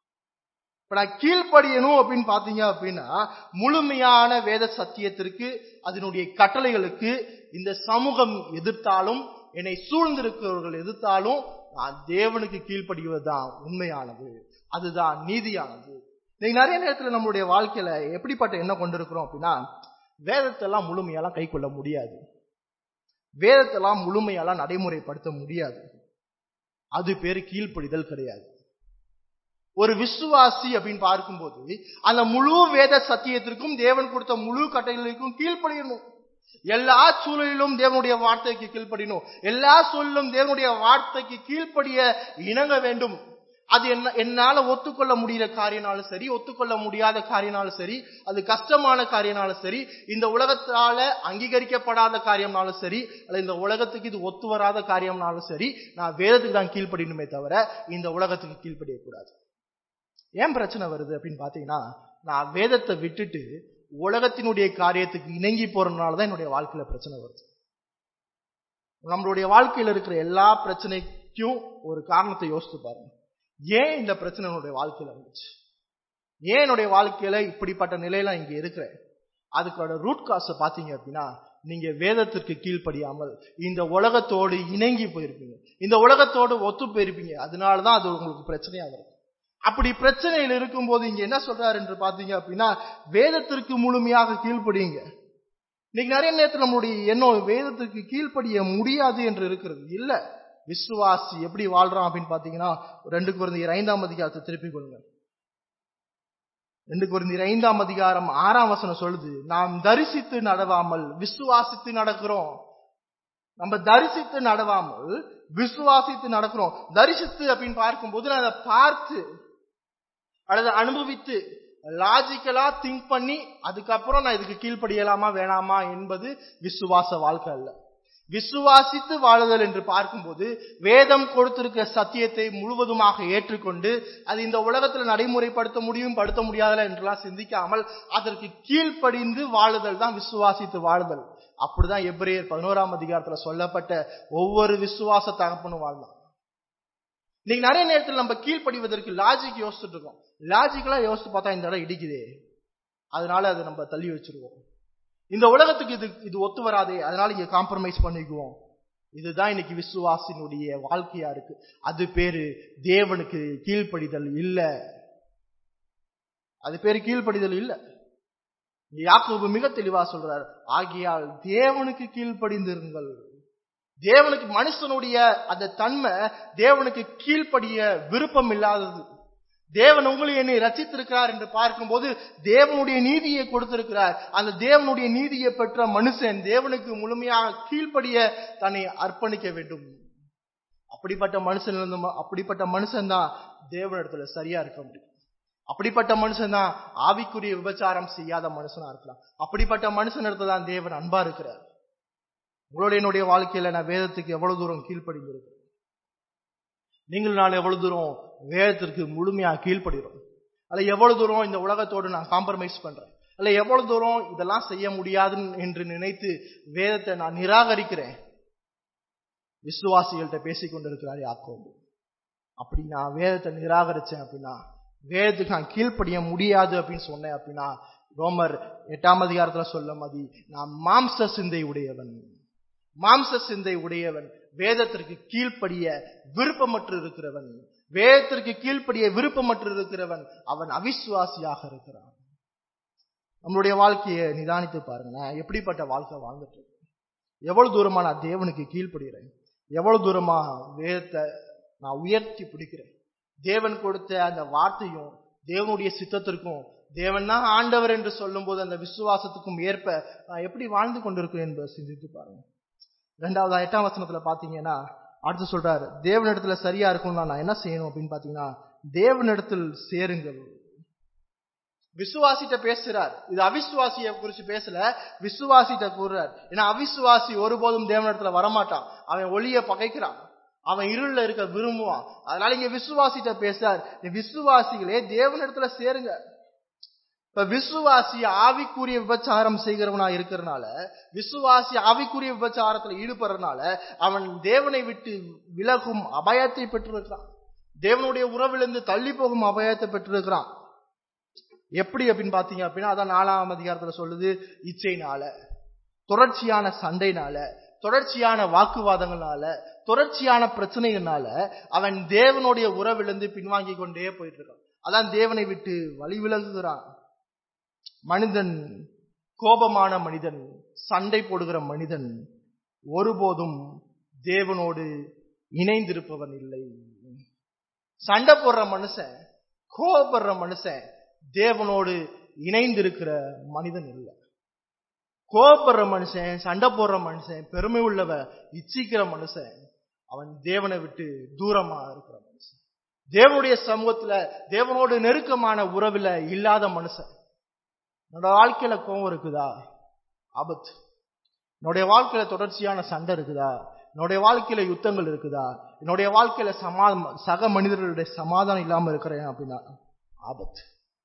இப்ப நான் கீழ்ப்படியணும் அப்படின்னு பாத்தீங்க அப்படின்னா முழுமையான வேத சத்தியத்திற்கு அதனுடைய கட்டளைகளுக்கு இந்த சமூகம் எதிர்த்தாலும் என்னை சூழ்ந்திருக்கிறவர்கள் எதிர்த்தாலும் நான் தேவனுக்கு கீழ்ப்படிவதுதான் உண்மையானது அதுதான் நீதியானது இன்னைக்கு நிறைய நேரத்துல நம்மளுடைய வாழ்க்கையில எப்படிப்பட்ட எண்ணம் கொண்டிருக்கிறோம் அப்படின்னா வேதத்தெல்லாம் முழுமையெல்லாம் கை கொள்ள முடியாது வேதத்தெல்லாம் முழுமையெல்லாம் நடைமுறைப்படுத்த முடியாது அது பேரு கீழ்ப்படிதல் கிடையாது ஒரு விசுவாசி அப்படின்னு பார்க்கும்போது அந்த முழு வேத சத்தியத்திற்கும் தேவன் கொடுத்த முழு கட்டளைகளுக்கும் கீழ்ப்படியணும் எல்லா சூழலிலும் தேவனுடைய வார்த்தைக்கு கீழ்ப்படியணும் எல்லா சூழலிலும் தேவனுடைய வார்த்தைக்கு கீழ்ப்படிய இணங்க வேண்டும் அது என்ன என்னால ஒத்துக்கொள்ள முடிகிற காரியனாலும் சரி ஒத்துக்கொள்ள முடியாத காரியனாலும் சரி அது கஷ்டமான காரியனாலும் சரி இந்த உலகத்தால அங்கீகரிக்கப்படாத காரியம்னாலும் சரி அல்ல இந்த உலகத்துக்கு இது ஒத்து வராத காரியம்னாலும் சரி நான் வேதத்துக்கு தான் கீழ்ப்படியணுமே தவிர இந்த உலகத்துக்கு கீழ்ப்படியக்கூடாது ஏன் பிரச்சனை வருது அப்படின்னு பாத்தீங்கன்னா நான் வேதத்தை விட்டுட்டு உலகத்தினுடைய காரியத்துக்கு இணங்கி போறதுனால தான் என்னுடைய வாழ்க்கையில பிரச்சனை வருது நம்மளுடைய வாழ்க்கையில இருக்கிற எல்லா பிரச்சனைக்கும் ஒரு காரணத்தை யோசித்து பாருங்க ஏன் இந்த பிரச்சனை என்னுடைய வாழ்க்கையில வந்துச்சு ஏன் என்னுடைய வாழ்க்கையில இப்படிப்பட்ட நிலையில இங்க இருக்கிறேன் அதுக்கோட ரூட் காச பாத்தீங்க அப்படின்னா நீங்க வேதத்திற்கு கீழ்ப்படியாமல் இந்த உலகத்தோடு இணங்கி போயிருப்பீங்க இந்த உலகத்தோடு ஒத்து போயிருப்பீங்க அதனாலதான் அது உங்களுக்கு பிரச்சனையா வரும் அப்படி பிரச்சனையில் இருக்கும்போது இங்க என்ன சொல்றாரு என்று பாத்தீங்க அப்படின்னா வேதத்திற்கு முழுமையாக கீழ்ப்படியுங்க இன்னைக்கு நிறைய நேரத்தில் நம்மளுடைய எண்ணம் வேதத்துக்கு கீழ்ப்படிய முடியாது என்று இருக்கிறது இல்ல விசுவாசி எப்படி வாழ்றான் அப்படின்னு பாத்தீங்கன்னா ரெண்டு குழந்தையர் ஐந்தாம் அதிகாரத்தை திருப்பிக் கொள்ளுங்க ரெண்டு குழந்தையர் ஐந்தாம் அதிகாரம் ஆறாம் வசனம் சொல்லுது நாம் தரிசித்து நடவாமல் விசுவாசித்து நடக்கிறோம் நம்ம தரிசித்து நடவாமல் விசுவாசித்து நடக்கிறோம் தரிசித்து அப்படின்னு பார்க்கும்போது நான் அதை பார்த்து அல்லது அனுபவித்து லாஜிக்கலா திங்க் பண்ணி அதுக்கப்புறம் நான் இதுக்கு கீழ்ப்படியலாமா வேணாமா என்பது விசுவாச வாழ்க்கை அல்ல விசுவாசித்து வாழுதல் என்று பார்க்கும்போது வேதம் கொடுத்திருக்க சத்தியத்தை முழுவதுமாக ஏற்றுக்கொண்டு அது இந்த உலகத்தில் நடைமுறைப்படுத்த முடியும் படுத்த முடியாதல என்றெல்லாம் சிந்திக்காமல் அதற்கு கீழ்ப்படிந்து வாழுதல் தான் விசுவாசித்து வாழுதல் அப்படிதான் எப்ரேயர் பதினோராம் அதிகாரத்துல சொல்லப்பட்ட ஒவ்வொரு விசுவாச தகப்பனும் வாழ்ந்தான் இன்னைக்கு நிறைய நேரத்தில் நம்ம கீழ்ப்படிவதற்கு லாஜிக் யோசிச்சுட்டு இருக்கோம் லாஜிக்கலா யோசிச்சு பார்த்தா இந்த இடம் இடிக்குதே அதனால அதை நம்ம தள்ளி வச்சிருவோம் இந்த உலகத்துக்கு இது இது ஒத்து வராதே அதனால இங்க காம்ப்ரமைஸ் பண்ணிக்குவோம் இதுதான் இன்னைக்கு விசுவாசினுடைய வாழ்க்கையா இருக்கு அது பேரு தேவனுக்கு கீழ்ப்படிதல் இல்ல அது பேரு கீழ்ப்படிதல் இல்ல யாக்கோபு மிக தெளிவா சொல்றார் ஆகியால் தேவனுக்கு கீழ்ப்படிந்திருங்கள் தேவனுக்கு மனுஷனுடைய அந்த தன்மை தேவனுக்கு கீழ்ப்படிய விருப்பம் இல்லாதது தேவன் உங்களை என்னை ரச்சித்திருக்கிறார் என்று பார்க்கும்போது தேவனுடைய நீதியை கொடுத்திருக்கிறார் அந்த தேவனுடைய நீதியை பெற்ற மனுஷன் தேவனுக்கு முழுமையாக கீழ்ப்படிய தன்னை அர்ப்பணிக்க வேண்டும் அப்படிப்பட்ட மனுஷன் அப்படிப்பட்ட மனுஷன் தான் தேவனிடத்துல சரியா இருக்க முடியும் அப்படிப்பட்ட மனுஷன் தான் ஆவிக்குரிய விபச்சாரம் செய்யாத மனுஷனா இருக்கலாம் அப்படிப்பட்ட மனுஷனிடத்துல தான் தேவன் அன்பா இருக்கிறார் உங்களோட என்னுடைய வாழ்க்கையில நான் வேதத்துக்கு எவ்வளவு தூரம் கீழ்ப்படிந்திருக்கிறேன் நீங்கள் நான் எவ்வளவு தூரம் வேதத்திற்கு முழுமையா கீழ்ப்படுகிறோம் அல்ல எவ்வளவு தூரம் இந்த உலகத்தோடு நான் காம்ப்ரமைஸ் பண்றேன் அல்ல எவ்வளவு தூரம் இதெல்லாம் செய்ய முடியாது என்று நினைத்து வேதத்தை நான் நிராகரிக்கிறேன் விசுவாசிகள்கிட்ட பேசிக் கொண்டிருக்கிறார் யாக்கோபு அப்படி நான் வேதத்தை நிராகரிச்சேன் அப்படின்னா வேதத்துக்கு நான் கீழ்ப்படிய முடியாது அப்படின்னு சொன்னேன் அப்படின்னா ரோமர் எட்டாம் அதிகாரத்துல சொல்ல மதி நான் மாம்ச சிந்தை உடையவன் மாம்ச சிந்தை உடையவன் வேதத்திற்கு கீழ்ப்படிய விருப்பமற்று இருக்கிறவன் வேதத்திற்கு கீழ்ப்படிய விருப்பமற்று இருக்கிறவன் அவன் அவிசுவாசியாக இருக்கிறான் நம்மளுடைய வாழ்க்கையை நிதானித்து பாருங்க நான் எப்படிப்பட்ட வாழ்க்கை வாழ்ந்துட்டு இருக்கேன் எவ்வளவு தூரமா நான் தேவனுக்கு கீழ்ப்படுகிறேன் எவ்வளவு தூரமா வேதத்தை நான் உயர்த்தி பிடிக்கிறேன் தேவன் கொடுத்த அந்த வார்த்தையும் தேவனுடைய சித்தத்திற்கும் தேவன் தான் ஆண்டவர் என்று சொல்லும் போது அந்த விசுவாசத்துக்கும் ஏற்ப நான் எப்படி வாழ்ந்து கொண்டிருக்கிறேன் என்பதை சிந்தித்து பாருங்க ரெண்டாவது எட்டாம் வசனத்துல பாத்தீங்கன்னா அடுத்து சொல்றாரு தேவனிடத்துல சரியா இருக்கும்னா நான் என்ன செய்யணும் அப்படின்னு பாத்தீங்கன்னா தேவனிடத்தில் சேருங்கள் விசுவாசிட்ட பேசுறார் இது அவிசுவாசிய குறிச்சு பேசல விசுவாசிட்ட கூறுறார் ஏன்னா அவிசுவாசி ஒருபோதும் தேவனிடத்துல வரமாட்டான் அவன் ஒளிய பகைக்கிறான் அவன் இருள்ல இருக்க விரும்புவான் அதனால இங்க விசுவாசிட்ட பேசுறார் விசுவாசிகளே தேவனிடத்துல சேருங்க இப்ப விசுவாசி ஆவிக்குரிய விபச்சாரம் செய்கிறவனா இருக்கிறனால விசுவாசி ஆவிக்குரிய விபச்சாரத்துல ஈடுபடுறதுனால அவன் தேவனை விட்டு விலகும் அபயத்தை பெற்றிருக்கிறான் தேவனுடைய உறவிலிருந்து தள்ளி போகும் அபயத்தை பெற்றிருக்கிறான் எப்படி அப்படின்னு பாத்தீங்க அப்படின்னா அதான் நாலாம் அதிகாரத்துல சொல்லுது இச்சைனால தொடர்ச்சியான சண்டைனால தொடர்ச்சியான வாக்குவாதங்களால தொடர்ச்சியான பிரச்சனைகள்னால அவன் தேவனுடைய உறவிலிருந்து பின்வாங்கி கொண்டே போயிட்டு இருக்கான் அதான் தேவனை விட்டு வழி விலகுகிறான் மனிதன் கோபமான மனிதன் சண்டை போடுகிற மனிதன் ஒருபோதும் தேவனோடு இணைந்திருப்பவன் இல்லை சண்டை போடுற மனுஷன் கோபப்படுற மனுஷன் தேவனோடு இணைந்திருக்கிற மனிதன் இல்லை கோபப்படுற மனுஷன் சண்டை போடுற மனுஷன் பெருமை உள்ளவ இச்சிக்கிற மனுஷன் அவன் தேவனை விட்டு தூரமா இருக்கிற மனுஷன் தேவனுடைய சமூகத்துல தேவனோடு நெருக்கமான உறவுல இல்லாத மனுஷன் என்னோட வாழ்க்கையில கோபம் இருக்குதா ஆபத்து என்னுடைய வாழ்க்கையில தொடர்ச்சியான சண்டை இருக்குதா என்னுடைய வாழ்க்கையில யுத்தங்கள் இருக்குதா என்னுடைய வாழ்க்கையில சமா சக மனிதர்களுடைய சமாதானம் இல்லாம இருக்கிறேன் அப்படின்னா ஆபத்து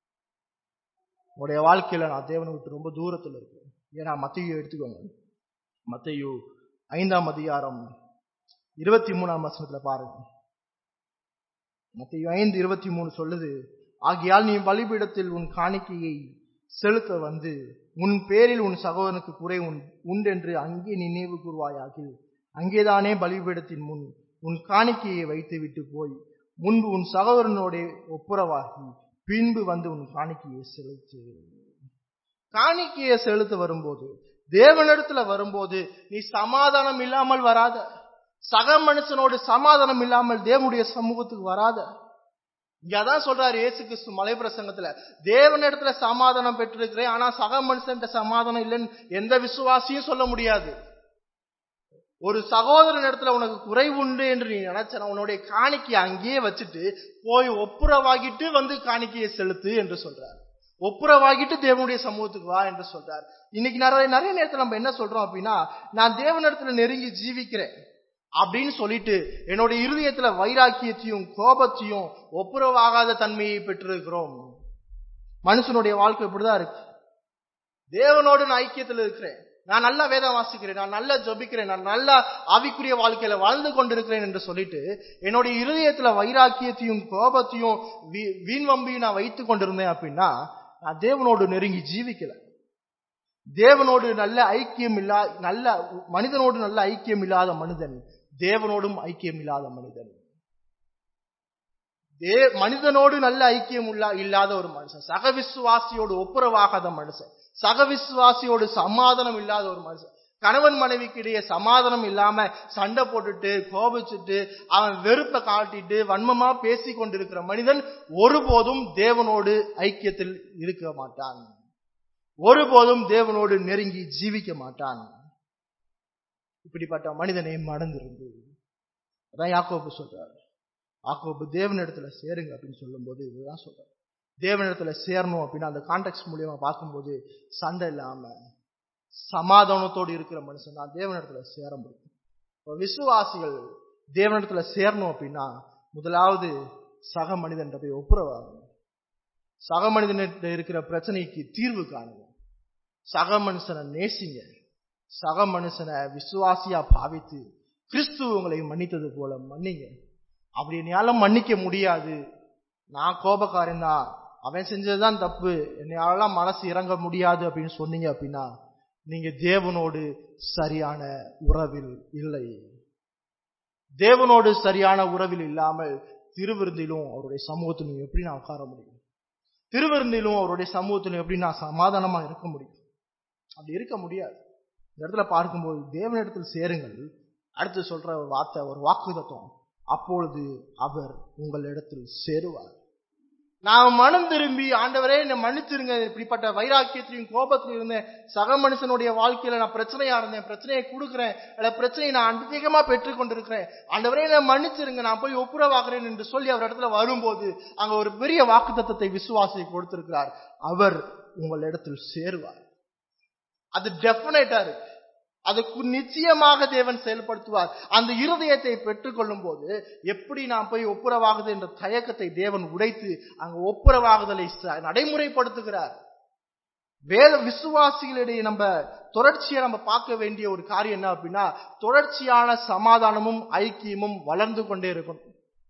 உடைய வாழ்க்கையில நான் தேவனை விட்டு ரொம்ப தூரத்துல இருக்கேன் ஏன்னா மத்தையோ எடுத்துக்கோங்க மத்தையோ ஐந்தாம் அதிகாரம் இருபத்தி மூணாம் வசனத்துல பாருங்க மத்தையோ ஐந்து இருபத்தி மூணு சொல்லுது ஆகையால் நீ பலிபீடத்தில் உன் காணிக்கையை செலுத்த வந்து உன் பேரில் உன் சகோதரனுக்கு குறை உண் உண்டென்று அங்கே நினைவு கூறுவாயாகில் அங்கேதானே பலிபீடத்தின் முன் உன் காணிக்கையை வைத்து விட்டு போய் முன்பு உன் சகோதரனோட ஒப்புரவாகி பின்பு வந்து உன் காணிக்கையை செலுத்து காணிக்கையை செலுத்த வரும்போது தேவனிடத்துல வரும்போது நீ சமாதானம் இல்லாமல் வராத சக மனுஷனோடு சமாதானம் இல்லாமல் தேவனுடைய சமூகத்துக்கு வராத இங்க அதான் சொல்றாரு இயேசு கிறிஸ்து மலை பிரசங்கத்துல தேவனிடத்துல சமாதானம் பெற்றிருக்கிறேன் ஆனா சக மனுஷன் சமாதானம் இல்லைன்னு எந்த விசுவாசியும் சொல்ல முடியாது ஒரு சகோதரன் இடத்துல உனக்கு குறைவு உண்டு என்று நீ நினைச்சன உன்னுடைய காணிக்கையை அங்கேயே வச்சுட்டு போய் ஒப்புரவாகிட்டு வந்து காணிக்கையை செலுத்து என்று சொல்றார் ஒப்புரவாகிட்டு தேவனுடைய சமூகத்துக்கு வா என்று சொல்றார் இன்னைக்கு நிறைய நிறைய நேரத்தில் நம்ம என்ன சொல்றோம் அப்படின்னா நான் தேவனிடத்துல நெருங்கி ஜீவிக்கிறேன் அப்படின்னு சொல்லிட்டு என்னுடைய இருதயத்துல வைராக்கியத்தையும் கோபத்தையும் ஒப்புரவாகாத தன்மையை பெற்றிருக்கிறோம் மனுஷனுடைய வாழ்க்கை இப்படிதான் இருக்கு தேவனோடு நான் ஐக்கியத்தில் இருக்கிறேன் நான் நல்லா வேதம் வாசிக்கிறேன் நான் நல்லா ஜபிக்கிறேன் நான் நல்லா ஆவிக்குரிய வாழ்க்கையில வாழ்ந்து கொண்டிருக்கிறேன் என்று சொல்லிட்டு என்னுடைய இருதயத்துல வைராக்கியத்தையும் கோபத்தையும் வீண் வம்பியும் நான் வைத்துக் கொண்டிருந்தேன் அப்படின்னா நான் தேவனோடு நெருங்கி ஜீவிக்கல தேவனோடு நல்ல ஐக்கியம் இல்லா நல்ல மனிதனோடு நல்ல ஐக்கியம் இல்லாத மனிதன் தேவனோடும் ஐக்கியம் இல்லாத மனிதன் தே மனிதனோடு நல்ல ஐக்கியம் இல்லாத ஒரு மனுஷன் சக விசுவாசியோடு ஒப்புரவாகாத மனுஷன் சக விசுவாசியோடு சமாதானம் இல்லாத ஒரு மனுஷன் கணவன் மனைவிக்கு இடையே சமாதானம் இல்லாம சண்டை போட்டுட்டு கோபிச்சுட்டு அவன் வெறுப்பை காட்டிட்டு வன்மமா பேசி கொண்டிருக்கிற மனிதன் ஒருபோதும் தேவனோடு ஐக்கியத்தில் இருக்க மாட்டான் ஒருபோதும் தேவனோடு நெருங்கி ஜீவிக்க மாட்டான் இப்படிப்பட்ட மனிதனை மடந்திருந்து அதான் யாக்கோபு சொல்றாரு யாக்கோபு தேவனிடத்துல சேருங்க அப்படின்னு சொல்லும்போது இதுதான் சொல்றாரு தேவனிடத்துல சேரணும் அப்படின்னா அந்த கான்டெக்ட் மூலியமா பார்க்கும்போது சண்டை இல்லாம சமாதானத்தோடு இருக்கிற மனுஷன் தான் தேவனிடத்துல சேர முடியும் இப்போ விசுவாசிகள் தேவனிடத்துல சேரணும் அப்படின்னா முதலாவது சக மனிதன் போய் ஒப்புரவாகணும் சக மனிதனிட்ட இருக்கிற பிரச்சனைக்கு தீர்வு காணுங்க சக மனுஷனை நேசிங்க சக மனுஷனை விசுவாசியா பாவித்து கிறிஸ்து உங்களை மன்னித்தது போல மன்னிங்க அப்படி என்னால மன்னிக்க முடியாது நான் கோபக்காரன் தான் அவன் செஞ்சதுதான் தப்பு என்னையாலாம் மனசு இறங்க முடியாது அப்படின்னு சொன்னீங்க அப்படின்னா நீங்க தேவனோடு சரியான உறவில் இல்லை தேவனோடு சரியான உறவில் இல்லாமல் திருவிருந்திலும் அவருடைய சமூகத்திலும் எப்படி நான் உட்கார முடியும் திருவிருந்திலும் அவருடைய சமூகத்திலும் எப்படி நான் சமாதானமா இருக்க முடியும் அப்படி இருக்க முடியாது இந்த இடத்துல பார்க்கும்போது தேவனிடத்தில் சேருங்கள் அடுத்து சொல்ற ஒரு வார்த்தை ஒரு வாக்கு தத்துவம் அப்பொழுது அவர் உங்களிடத்தில் சேருவார் நான் மனம் திரும்பி ஆண்டவரே என்னை மன்னிச்சிருங்க இப்படிப்பட்ட வைராக்கியத்திலையும் கோபத்திலும் இருந்தேன் சக மனுஷனுடைய வாழ்க்கையில நான் பிரச்சனையா இருந்தேன் பிரச்சனையை கொடுக்குறேன் அல்ல பிரச்சனையை நான் அதிகமா பெற்றுக் கொண்டிருக்கிறேன் ஆண்டவரே என்னை மன்னிச்சிருங்க நான் போய் ஒப்புரவாகிறேன் என்று சொல்லி அவர் இடத்துல வரும்போது அங்க ஒரு பெரிய வாக்கு தத்துவத்தை விசுவாசி கொடுத்திருக்கிறார் அவர் உங்களிடத்தில் சேருவார் அது டெபினேட்டா இருக்கு அதுக்கு நிச்சயமாக தேவன் செயல்படுத்துவார் அந்த இருதயத்தை பெற்றுக்கொள்ளும் போது எப்படி நாம் போய் ஒப்புரவாகுது என்ற தயக்கத்தை தேவன் உடைத்து அங்க ஒப்புரவாகுதலை நடைமுறைப்படுத்துகிறார் வேத விசுவாசிகளிடையே நம்ம தொடர்ச்சியா நம்ம பார்க்க வேண்டிய ஒரு காரியம் என்ன அப்படின்னா தொடர்ச்சியான சமாதானமும் ஐக்கியமும் வளர்ந்து கொண்டே இருக்கணும்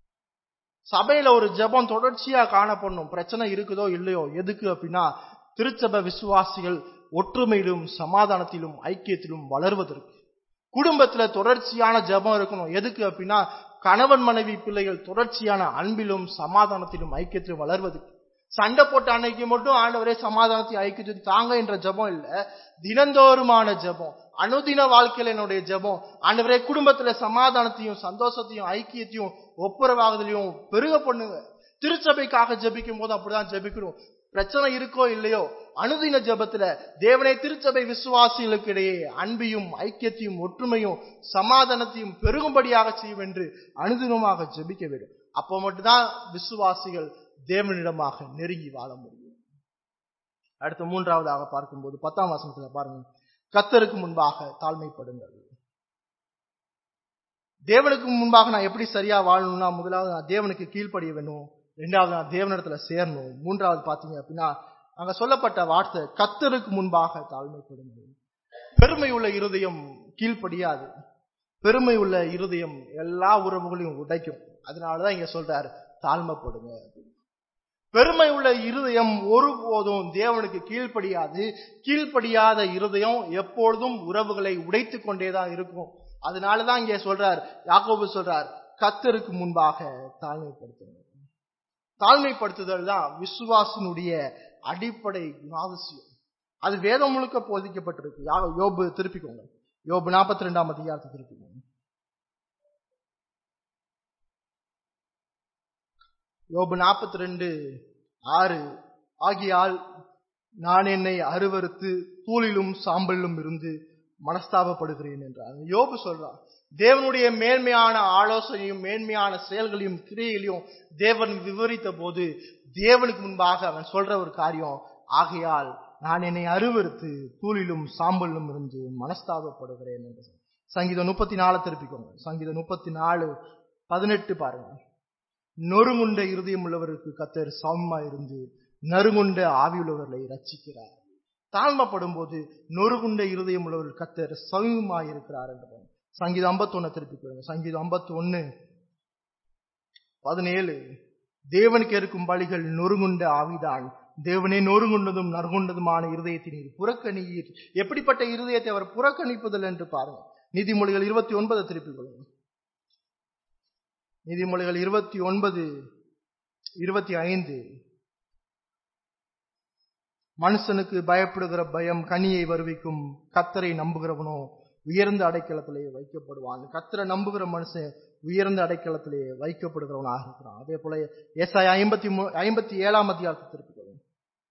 சபையில ஒரு ஜபம் தொடர்ச்சியா காணப்படணும் பிரச்சனை இருக்குதோ இல்லையோ எதுக்கு அப்படின்னா திருச்சபை விசுவாசிகள் ஒற்றுமையிலும் சமாதானத்திலும் ஐக்கியத்திலும் வளர்வதற்கு குடும்பத்துல தொடர்ச்சியான ஜபம் இருக்கணும் எதுக்கு அப்படின்னா கணவன் மனைவி பிள்ளைகள் தொடர்ச்சியான அன்பிலும் சமாதானத்திலும் ஐக்கியத்திலும் வளர்வதற்கு சண்டை போட்ட அன்னைக்கு மட்டும் ஆண்டவரே சமாதானத்தை ஐக்கியத்தை தாங்க என்ற ஜபம் இல்ல தினந்தோறுமான ஜபம் அனுதின வாழ்க்கையில என்னுடைய ஜபம் ஆண்டவரே குடும்பத்துல சமாதானத்தையும் சந்தோஷத்தையும் ஐக்கியத்தையும் ஒப்புரவாகுதலையும் பெருக பண்ணுங்க திருச்சபைக்காக ஜபிக்கும் போது அப்படிதான் ஜபிக்கணும் பிரச்சனை இருக்கோ இல்லையோ அனுதின ஜபத்துல தேவனை திருச்சபை விசுவாசிகளுக்கு இடையே அன்பையும் ஐக்கியத்தையும் ஒற்றுமையும் சமாதானத்தையும் பெருகும்படியாக செய்யும் என்று அனுதினமாக ஜபிக்க வேண்டும் அப்போ மட்டும்தான் விசுவாசிகள் தேவனிடமாக நெருங்கி வாழ முடியும் அடுத்து மூன்றாவதாக பார்க்கும்போது பத்தாம் வசனத்துல பாருங்க கத்தருக்கு முன்பாக தாழ்மைப்படுங்கள் தேவனுக்கு முன்பாக நான் எப்படி சரியா வாழணும்னா முதலாவது நான் தேவனுக்கு கீழ்ப்படிய வேணும் ரெண்டாவது நான் தேவனிடத்துல சேரணும் மூன்றாவது பாத்தீங்க அப்படின்னா அங்க சொல்லப்பட்ட வார்த்தை கத்தருக்கு முன்பாக தாழ்மைப்படுங்கள் பெருமை உள்ள இருதயம் கீழ்ப்படியாது பெருமை உள்ள இருதயம் எல்லா உறவுகளையும் உடைக்கும் அதனாலதான் இங்க சொல்றாரு தாழ்மைப்படுங்க பெருமை உள்ள இருதயம் ஒருபோதும் தேவனுக்கு கீழ்ப்படியாது கீழ்ப்படியாத இருதயம் எப்பொழுதும் உறவுகளை உடைத்துக் கொண்டேதான் இருக்கும் அதனாலதான் இங்கே சொல்றார் யாக்கோபு சொல்றார் கத்தருக்கு முன்பாக தாழ்மைப்படுத்துங்க தாழ்மைப்படுத்துதல் தான் விசுவாசனுடைய அடிப்படை குணாதிசயம் அது வேதம் முழுக்க போதிக்கப்பட்டிருக்கு யா- யோபு திருப்பிக்கோங்க யோபு நாற்பத்தி ரெண்டாம் அதிகாரத்தை திருப்பிக்கோங்க யோபு நாற்பத்தி ரெண்டு ஆறு ஆகியால் நான் என்னை அருவருத்து தூளிலும் சாம்பலிலும் இருந்து மனஸ்தாபப்படுகிறேன் என்றார் யோபு சொல்றார் தேவனுடைய மேன்மையான ஆலோசனையும் மேன்மையான செயல்களையும் கிரியைகளையும் தேவன் விவரித்த போது தேவனுக்கு முன்பாக அவன் சொல்ற ஒரு காரியம் ஆகையால் நான் என்னை அருவருத்து தூளிலும் சாம்பலிலும் இருந்து மனஸ்தாபப்படுகிறேன் என்று சொன்னார். சங்கீதம் முப்பத்தி நாலு திருப்பிக்கோங்க சங்கீதம் முப்பத்தி நாலு பதினெட்டு பாருங்க நொறுங்குண்ட இருதயம் உள்ளவருக்கு கத்தர் சமமா இருந்து நறுங்குண்ட ஆவியுள்ளவர்களை ரட்சிக்கிறார் தாழ்மைப்படும் போது நொறுகுண்ட இருதயம் உள்ளவர்கள் கத்தர் சமீபமா இருக்கிறார் என்று பாருங்க. சங்கீதம் 51 திருப்பி பாருங்க சங்கீதம் 51 பதினேழு தேவனுக்கு இருக்கும் பலிகள் நொறுங்குண்ட ஆவிதான் தேவனே நொறுங்குண்டதும் நறுகுண்டதுமான இருதயத்தை நீர் புறக்கணியீர் எப்படிப்பட்ட இருதயத்தை அவர் புறக்கணிப்பதில் என்று பாருங்க நீதிமொழிகள் இருபத்தி ஒன்பது திருப்பிக் கொள்ளுங்க நீதிமொழிகள் இருபத்தி ஒன்பது இருபத்தி ஐந்து மனுஷனுக்கு பயப்படுகிற பயம் கனியை வருவிக்கும் கத்தரை நம்புகிறவனோ உயர்ந்த அடைக்கலத்திலே வைக்கப்படுவான் கத்தரை நம்புகிற மனுஷன் உயர்ந்த அடைக்கலத்திலே வைக்கப்படுகிறவனாக இருக்கிறான் அதே போல ஏசாய் ஐம்பத்தி மூ ஐம்பத்தி ஏழாம் அதிகாரத்தை திருப்பிக் கொள்ளுங்க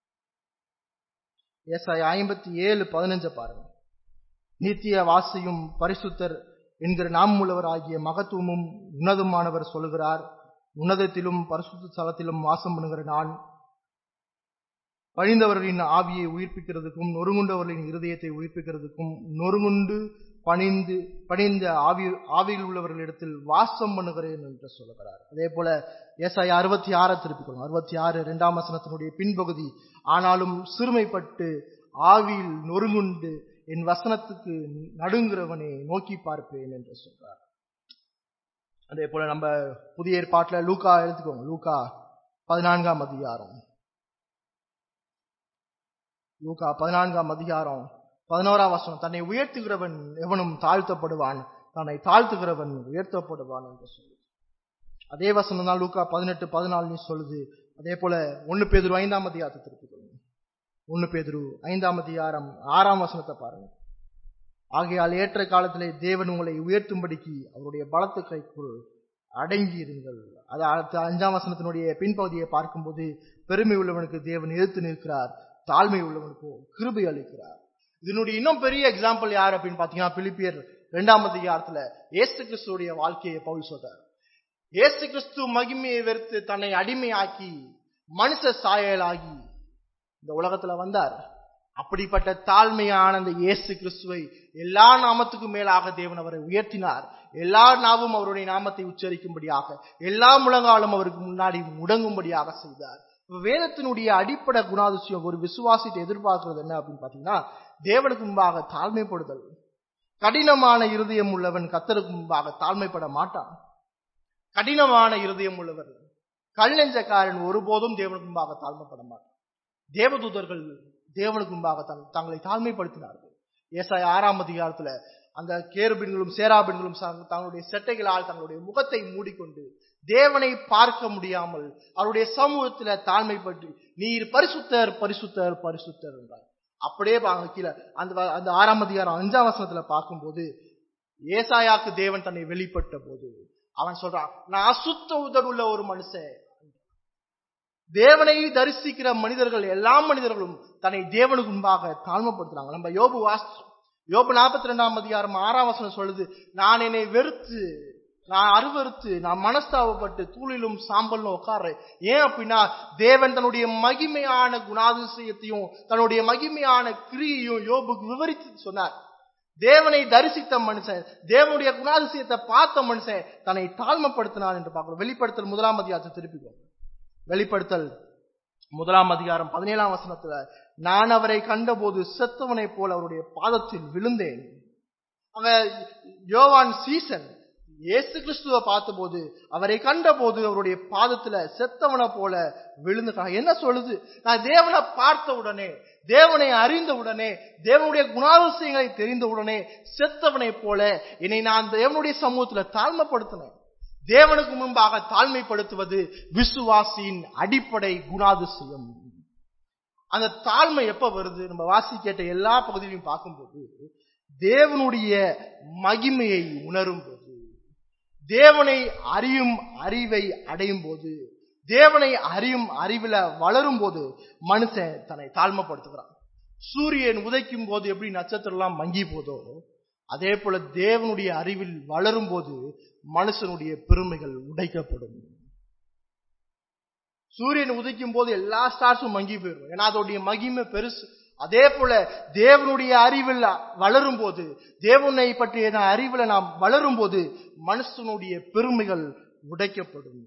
ஏசாய் ஐம்பத்தி ஏழு பதினஞ்ச பாருங்க நித்திய வாசியும் பரிசுத்தர் என்கிற நாமுள்ளவர் ஆகிய மகத்துவமும் உன்னதமானவர் சொல்லுகிறார் உன்னதத்திலும் பரிசுத்த ஸ்தலத்திலும் வாசம் பண்ணுகிற நான் பணிந்தவர்களின் ஆவியை உயிர்ப்பிக்கிறதுக்கும் நொறுங்குண்டவர்களின் இருதயத்தை உயிர்ப்பிக்கிறதுக்கும் நொறுங்குண்டு பணிந்து பணிந்த ஆவி ஆவியில் உள்ளவர்களிடத்தில் வாசம் பண்ணுகிறேன் என்று சொல்லுகிறார் அதே போல ஏசாய அறுபத்தி ஆறை திருப்பிக்கணும் அறுபத்தி ஆறு இரண்டாம் வசனத்தினுடைய பின்பகுதி ஆனாலும் சிறுமைப்பட்டு ஆவியில் நொறுங்குண்டு என் வசனத்துக்கு நடுங்கிறவனை நோக்கி பார்ப்பேன் என்று சொல்றார் அதே போல நம்ம புதிய ஏற்பாட்டுல லூக்கா எடுத்துக்கோங்க லூக்கா பதினான்காம் அதிகாரம் லூக்கா பதினான்காம் அதிகாரம் பதினோராம் வசனம் தன்னை உயர்த்துகிறவன் எவனும் தாழ்த்தப்படுவான் தன்னை தாழ்த்துகிறவன் உயர்த்தப்படுவான் என்று சொல்லு அதே வசனம் தான் லூக்கா பதினெட்டு பதினாலு சொல்லுது அதே போல ஒன்னு பேதுரு ஐந்தாம் அதிகாரத்தை திருப்பிக் கொள்ளுங்க ஒன்னு பேதுரு ஐந்தாம் அதிகாரம் ஆறாம் வசனத்தை பாருங்க ஆகையால் ஏற்ற காலத்திலே தேவன் உங்களை உயர்த்தும்படிக்கு அவருடைய பலத்து கைக்குள் அடங்கி இருங்கள் அது அடுத்த அஞ்சாம் வசனத்தினுடைய பின்பகுதியை பார்க்கும்போது பெருமை உள்ளவனுக்கு தேவன் எதிர்த்து நிற்கிறார் தாழ்மை உள்ளவனுக்கு கிருபை அளிக்கிறார் இதனுடைய இன்னும் பெரிய எக்ஸாம்பிள் யார் அப்படின்னு பாத்தீங்கன்னா பிலிப்பியர் இரண்டாம் அதிகாரத்துல ஏசு கிறிஸ்துடைய வாழ்க்கையை பவுல் சொல்றார் ஏசு கிறிஸ்து மகிமையை வெறுத்து தன்னை அடிமையாக்கி மனுஷ சாயலாகி இந்த உலகத்துல வந்தார் அப்படிப்பட்ட தாழ்மையான அந்த இயேசு கிறிஸ்துவை எல்லா நாமத்துக்கும் மேலாக தேவன் அவரை உயர்த்தினார் எல்லா நாவும் அவருடைய நாமத்தை உச்சரிக்கும்படியாக எல்லா முழங்காலும் அவருக்கு முன்னாடி முடங்கும்படியாக செய்தார் வேதத்தினுடைய அடிப்படை குணாதிசயம் ஒரு விசுவாசித்தை எதிர்பார்க்கிறது என்ன அப்படின்னு பாத்தீங்கன்னா தேவனுக்கு முன்பாக தாழ்மைப்படுதல் கடினமான இருதயம் உள்ளவன் கத்தருக்கு முன்பாக தாழ்மைப்பட மாட்டான் கடினமான இருதயம் உள்ளவர் கல்லெஞ்சக்காரன் ஒருபோதும் தேவனுக்கு முன்பாக தாழ்மைப்பட மாட்டான் தேவதூதர்கள் தேவனுக்கு முன்பாக தங்களை தாழ்மைப்படுத்தினார்கள் ஏசாய ஆறாம் அதிகாரத்துல அந்த கேருபின்களும் சேராபின்களும் தங்களுடைய செட்டைகளால் தங்களுடைய முகத்தை மூடிக்கொண்டு தேவனை பார்க்க முடியாமல் அவருடைய சமூகத்துல தாழ்மைப்பட்டு நீர் பரிசுத்தர் பரிசுத்தர் பரிசுத்தர் என்றார் அப்படியே பாங்க கீழே அந்த அந்த ஆறாம் அதிகாரம் அஞ்சாம் வசனத்துல பார்க்கும்போது ஏசாயாக்கு தேவன் தன்னை வெளிப்பட்ட போது அவன் சொல்றான் நான் அசுத்த உதடுள்ள ஒரு மனுஷன் தேவனை தரிசிக்கிற மனிதர்கள் எல்லா மனிதர்களும் தன்னை தேவனுக்கு முன்பாக தாழ்மைப்படுத்துறாங்க நம்ம யோபு வாஸ் யோபு நாற்பத்தி ரெண்டாம் அதிகாரம் ஆறாம் வசனம் சொல்லுது நான் என்னை வெறுத்து நான் அருவறுத்து நான் மனஸ்தாபப்பட்டு தூளிலும் சாம்பலும் உட்கார்றேன் ஏன் அப்படின்னா தேவன் தன்னுடைய மகிமையான குணாதிசயத்தையும் தன்னுடைய மகிமையான கிரியையும் யோபுக்கு விவரித்து சொன்னார் தேவனை தரிசித்த மனுஷன் தேவனுடைய குணாதிசயத்தை பார்த்த மனுஷன் தன்னை தாழ்மைப்படுத்தினார் என்று பார்க்கிறோம் வெளிப்படுத்தல் முதலாம் அதிகாரத்தை திருப்பிக்கோங்க வெளிப்படுத்தல் முதலாம் அதிகாரம் பதினேழாம் வசனத்துல நான் அவரை கண்டபோது செத்தவனை போல அவருடைய பாதத்தில் விழுந்தேன் அங்க யோவான் சீசன் இயேசு கிறிஸ்துவை பார்த்தபோது அவரை கண்டபோது அவருடைய பாதத்துல செத்தவனை போல விழுந்துட்டான் என்ன சொல்லுது நான் தேவனை பார்த்த உடனே தேவனை அறிந்த உடனே தேவனுடைய குணாதிசயங்களை தெரிந்த உடனே செத்தவனை போல என்னை நான் தேவனுடைய சமூகத்துல தாழ்மைப்படுத்தினேன் தேவனுக்கு முன்பாக தாழ்மைப்படுத்துவது விசுவாசியின் அடிப்படை குணாதிசயம் அந்த தாழ்மை எப்ப வருது நம்ம வாசி கேட்ட எல்லா பகுதியிலையும் பார்க்கும்போது தேவனுடைய மகிமையை உணரும் போது தேவனை அறியும் அறிவை அடையும் போது தேவனை அறியும் அறிவில வளரும் போது மனுஷன் தன்னை தாழ்மைப்படுத்துகிறான் சூரியன் உதைக்கும் போது எப்படி நட்சத்திரம் எல்லாம் மங்கி போதோ அதே போல தேவனுடைய அறிவில் வளரும் போது மனுஷனுடைய பெருமைகள் உடைக்கப்படும் சூரியன் உதிக்கும் போது எல்லா ஸ்டார்ஸும் மங்கி போயிடும் ஏன்னா அதோடைய மகிமை பெருசு அதே போல தேவனுடைய அறிவில் வளரும் போது தேவனை பற்றிய அறிவில் நாம் வளரும் போது மனுஷனுடைய பெருமைகள் உடைக்கப்படும்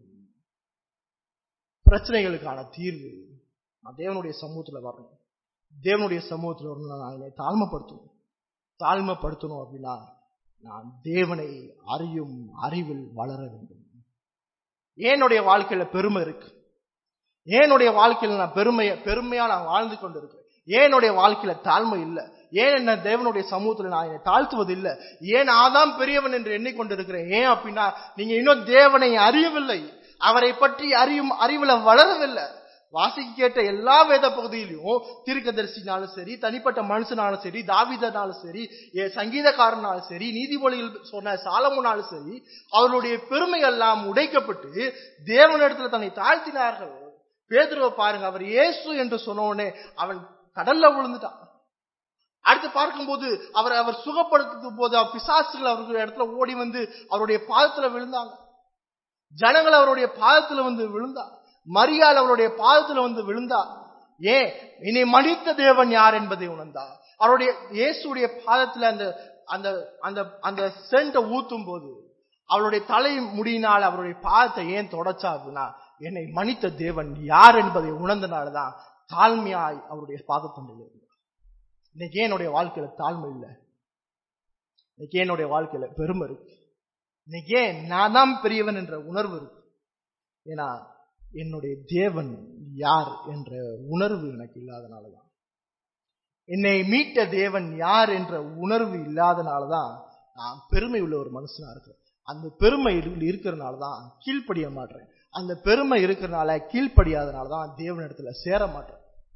பிரச்சனைகளுக்கான தீர்வு நான் தேவனுடைய சமூகத்துல வரணும் தேவனுடைய சமூகத்துல வரணும் நான் என்னை தாழ்மைப்படுத்தணும் தாழ்மைப்படுத்தணும் அப்படின்னா நான் தேவனை அறியும் அறிவில் வளர வேண்டும் என்னுடைய வாழ்க்கையில பெருமை இருக்கு ஏனுடைய வாழ்க்கையில நான் பெருமைய பெருமையா நான் வாழ்ந்து கொண்டு இருக்கிறேன் ஏனுடைய வாழ்க்கையில தாழ்மை இல்லை ஏன் என்ன தேவனுடைய சமூகத்துல நான் என்னை தாழ்த்துவது இல்லை ஏன் ஆதாம் பெரியவன் என்று எண்ணிக்கொண்டிருக்கிறேன் ஏன் அப்படின்னா நீங்க இன்னும் தேவனை அறியவில்லை அவரை பற்றி அறியும் அறிவுல வளரவில்லை வாசிக்க கேட்ட எல்லா வேத பகுதியிலையும் தீர்க்கதரிசினாலும் சரி தனிப்பட்ட மனுஷனாலும் சரி தாவிதனாலும் சரி சங்கீதக்காரனாலும் சரி நீதிமொழியில் சொன்ன சாலமுனாலும் சரி அவருடைய பெருமை எல்லாம் உடைக்கப்பட்டு தேவனிடத்துல தன்னை தாழ்த்தினார்கள் பேதுருவை பாருங்க அவர் இயேசு என்று சொன்ன உடனே அவன் கடல்ல விழுந்துட்டான் அடுத்து பார்க்கும்போது அவர் அவர் சுகப்படுத்தும் போது அவர் பிசாசுகள் அவருடைய இடத்துல ஓடி வந்து அவருடைய பாதத்துல விழுந்தாங்க ஜனங்கள் அவருடைய பாதத்துல வந்து விழுந்தா மரியாள் அவருடைய பாதத்துல வந்து விழுந்தா ஏன் இனி மன்னித்த தேவன் யார் என்பதை உணர்ந்தா அவருடைய இயேசுடைய பாதத்துல அந்த அந்த அந்த அந்த சென்ட்டை ஊத்தும் போது அவருடைய தலை முடியினால் அவருடைய பாதத்தை ஏன் தொடச்சா அப்படின்னா என்னை மன்னித்த தேவன் யார் என்பதை உணர்ந்தனாலதான் தாழ்மையாய் அவருடைய பாதத்தண்டையில் இருந்தார் இன்னைக்கு என்னுடைய வாழ்க்கையில தாழ்மை இல்லை இன்னைக்கு என்னுடைய வாழ்க்கையில பெருமை இருக்கு இன்னைக்கு ஏன் நான் தான் பெரியவன் என்ற உணர்வு இருக்கு ஏன்னா என்னுடைய தேவன் யார் என்ற உணர்வு எனக்கு இல்லாதனாலதான் என்னை மீட்ட தேவன் யார் என்ற உணர்வு இல்லாதனாலதான் நான் பெருமை உள்ள ஒரு மனுஷனா இருக்கிறேன் அந்த பெருமை இருக்கிறதுனால தான் கீழ்ப்படிய மாட்டேன் அந்த பெருமை இருக்கிறனால கீழ்ப்படியாதனால தான் தேவனிடத்துல சேர மாட்டேன்